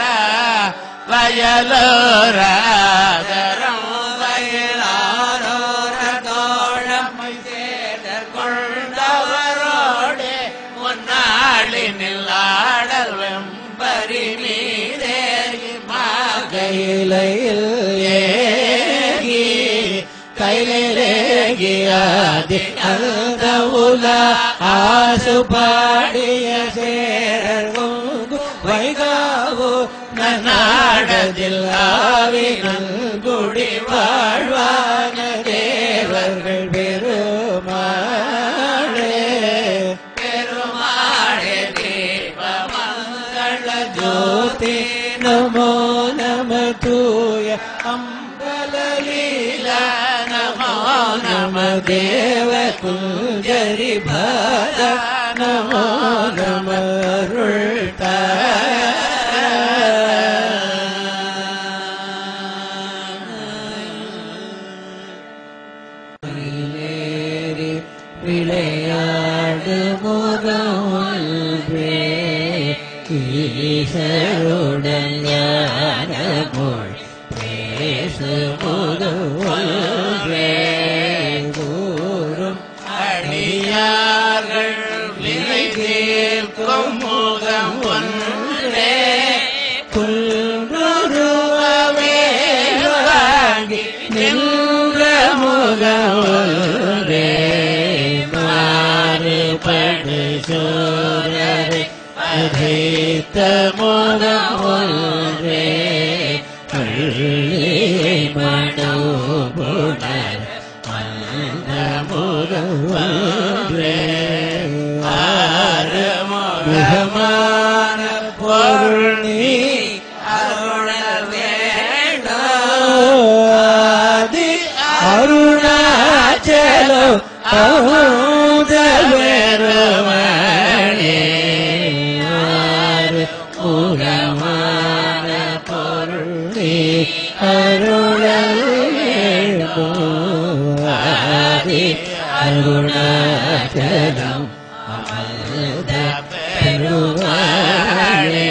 வயலோராதரம் வயலாரோர தோழமை சேதர் கொண்டவரோடு முன்னாளினில் ஆடல் வெம்பரி மீதேறி மாக கையிலையில் ஏகி கையிலேகியாதி அந்த உல ஆசு பாடிய சேரங்கும் வைகாவோ நாடதில் ஆவினல் குடி வாழ்வான தேவர்கள் பெருமாளே பெருமாளே தீபமங்கள ஜோதி நமோ நம தூய அம்பலலீலா நமோ நம தேவ குஞ்சரி பாத நமோ நம அருள் தாரேறி விளையாடு முகமுல்வே ஈசருடன் ஞான மொழி பேசு முகமுல்வே கூறும் அடியார்கள் வினை தீர்க்கும் முகம் ஒன்றே புல்ருருவவே வாங்கி நின்ற முகமுல்வே மாறுபடு சோரரை அதேத்த முகமுல்வே பள்ளி மனோபுணர் அந்த முகமுல்வே ஆறு முகமான பொருள் நீ அருணர் வேண்டாதி அருணாச்சலம் அமுதவெருமணே ஆறு முகமான பொருள் நீ அருணர் வேண்டாதி அருணாச்சலம் அமுத பெருமாளே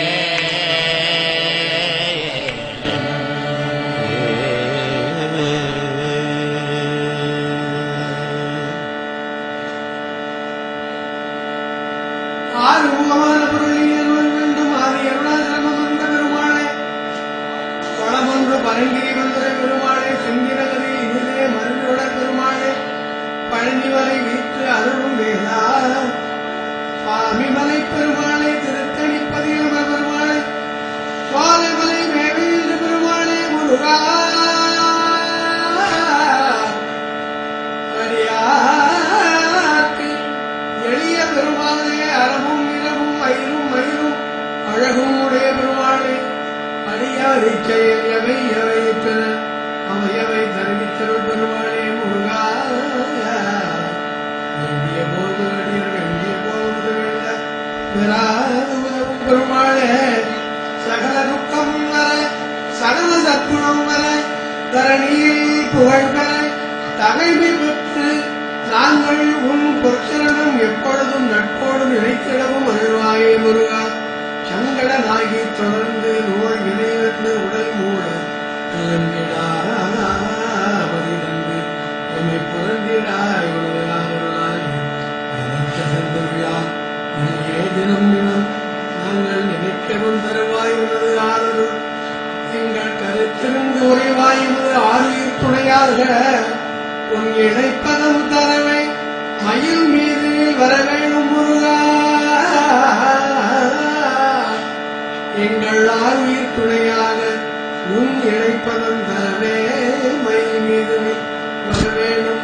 ஆறு முகமான பொருளை அருள் வேண்டும் ஆறு அருணாசிரமம் வந்த பெருமாளே குளமொன்று பரங்கிரி வந்துரை பெருமாளே செங்கிரகதி இதிலே மருந்துட பெருமாளே பழனிமலை வீற்று அருளும் வேதா சுவாமிமலை பெருமாளே திருத்தணிப்பதியம பெருமாளே சுவாமிமலை மேவீழ்ந்து பெருமாளே முருகா அடியார்க்கு எளிய பெருமாளே அறமும் இரவும் மயிலும் மயிலும் அழகும் உடைய பெருமாளே அடியாரை செயல் எவை எவை பெற அவையவை தருவித்தருள் பெருமாளே முருகா வேண்டிய போது அடியர் வேண்டிய போது வேண்ட பெறாது உதவும் பெருமாளே சகல துக்கம் வர சகல சத்குணம் வர தரணியில் புகழ் பெற தகைமை பெற்று நாங்கள் உன் பொற்சரணம் எப்பொழுதும் நட்போடு நினைத்திடவும் அருள்வாயே முருகா சங்கடனாகி தொடர்ந்து நோய் விளைவந்து உடல் மூட தந்து என்னை புரந்திடாய் தினம் தினம் நாங்கள் நினைக்கவும் தருவாய் உனது ஆதரவு எங்கள் கருத்திருந்து உறைவாய் உனது ஆளுயிர் துணையாக உன் இடைப்பதம் தரவே மயில் மீது வர வேணும் முருகா எங்கள் ஆளுயிர் துணையாக உன் இழைப்பதம் தரவே மயில் மீது வர வேணும்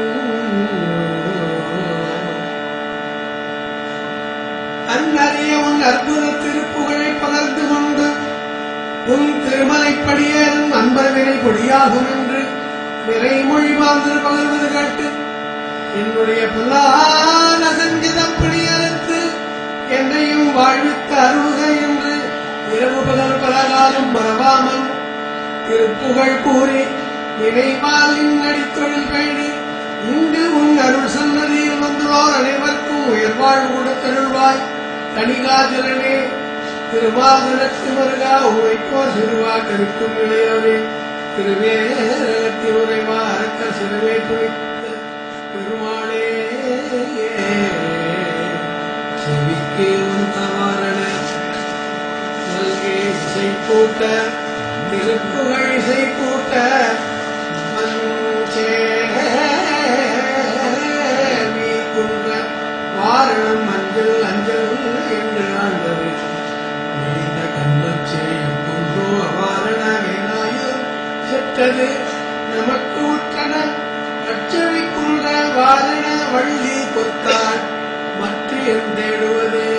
அந்நறிய உன் அற்புத திருப்புகழை பகர்ந்து கொண்டு உன் திருமலைப்படியே அன்பர்வினை பொடியாகும் என்று நிறைமொழி வாழ்ந்து பகர்வது கேட்டு என்னுடைய புல்லான சங்கீதம் பிடியறுத்து என்னையும் வாழ்வித்து அருள்க என்று இரவு பகல் பலகாலம் மறவாமல் திருப்புகழ் கூறி நினைவாலின் நடித்தொழில் பேணி இன்று உன் அருள் சன்னதியில் வந்துள்ளோர் அனைவருக்கும் உயர்வாழ் கொடுத்தருள்வாய் தனிகாதிரனே திருவாதிரத்து மருகா உரைக்கோ சிறுவா கருக்கும் இளையோனே திருவேரகத்தி உரைவா அரக்க சிறுவே துணித்த பெருமாளே செவிக்கே உன் தவாரண நல்கே இசை கூட்ட திருப்புகழ் இசை கூட்ட மஞ்சேவி குன்ற வாரணம் மஞ்சள் அஞ்சல் என்று ஆண்டது நீண்ட கண்ணச்சேயம் கொண்டு அவாரண வேலாயுர் செற்றது நமக்கு உற்றன அச்சவிக்குள்ள வாரண வள்ளி கொத்தாள் மற்ற தேடுவதே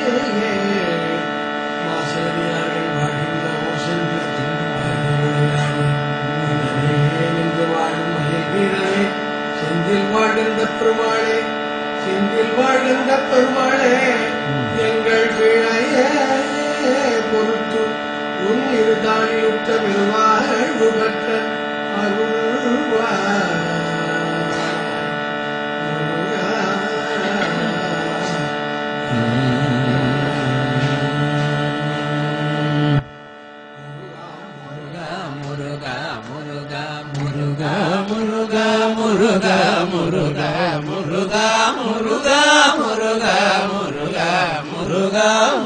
மாசரியார்கள் வாழ்கின்ற ஓசென்று விளையாடி நின்று வாழும் மயில் வீரனே செந்தில் வாழ்கின்ற பெருமாளே செந்தில் வாழ்கின்ற பெருமாளே எங்கள் பிழைய பொறுத்து உன் இருதாளியுற்ற பெருவாழ்வு பெற்ற அருள்வாய் முருகா. முருகா முருகா முருகா முருகா முருகா முருகா முருகா முருகா முருகா முருகா முருகா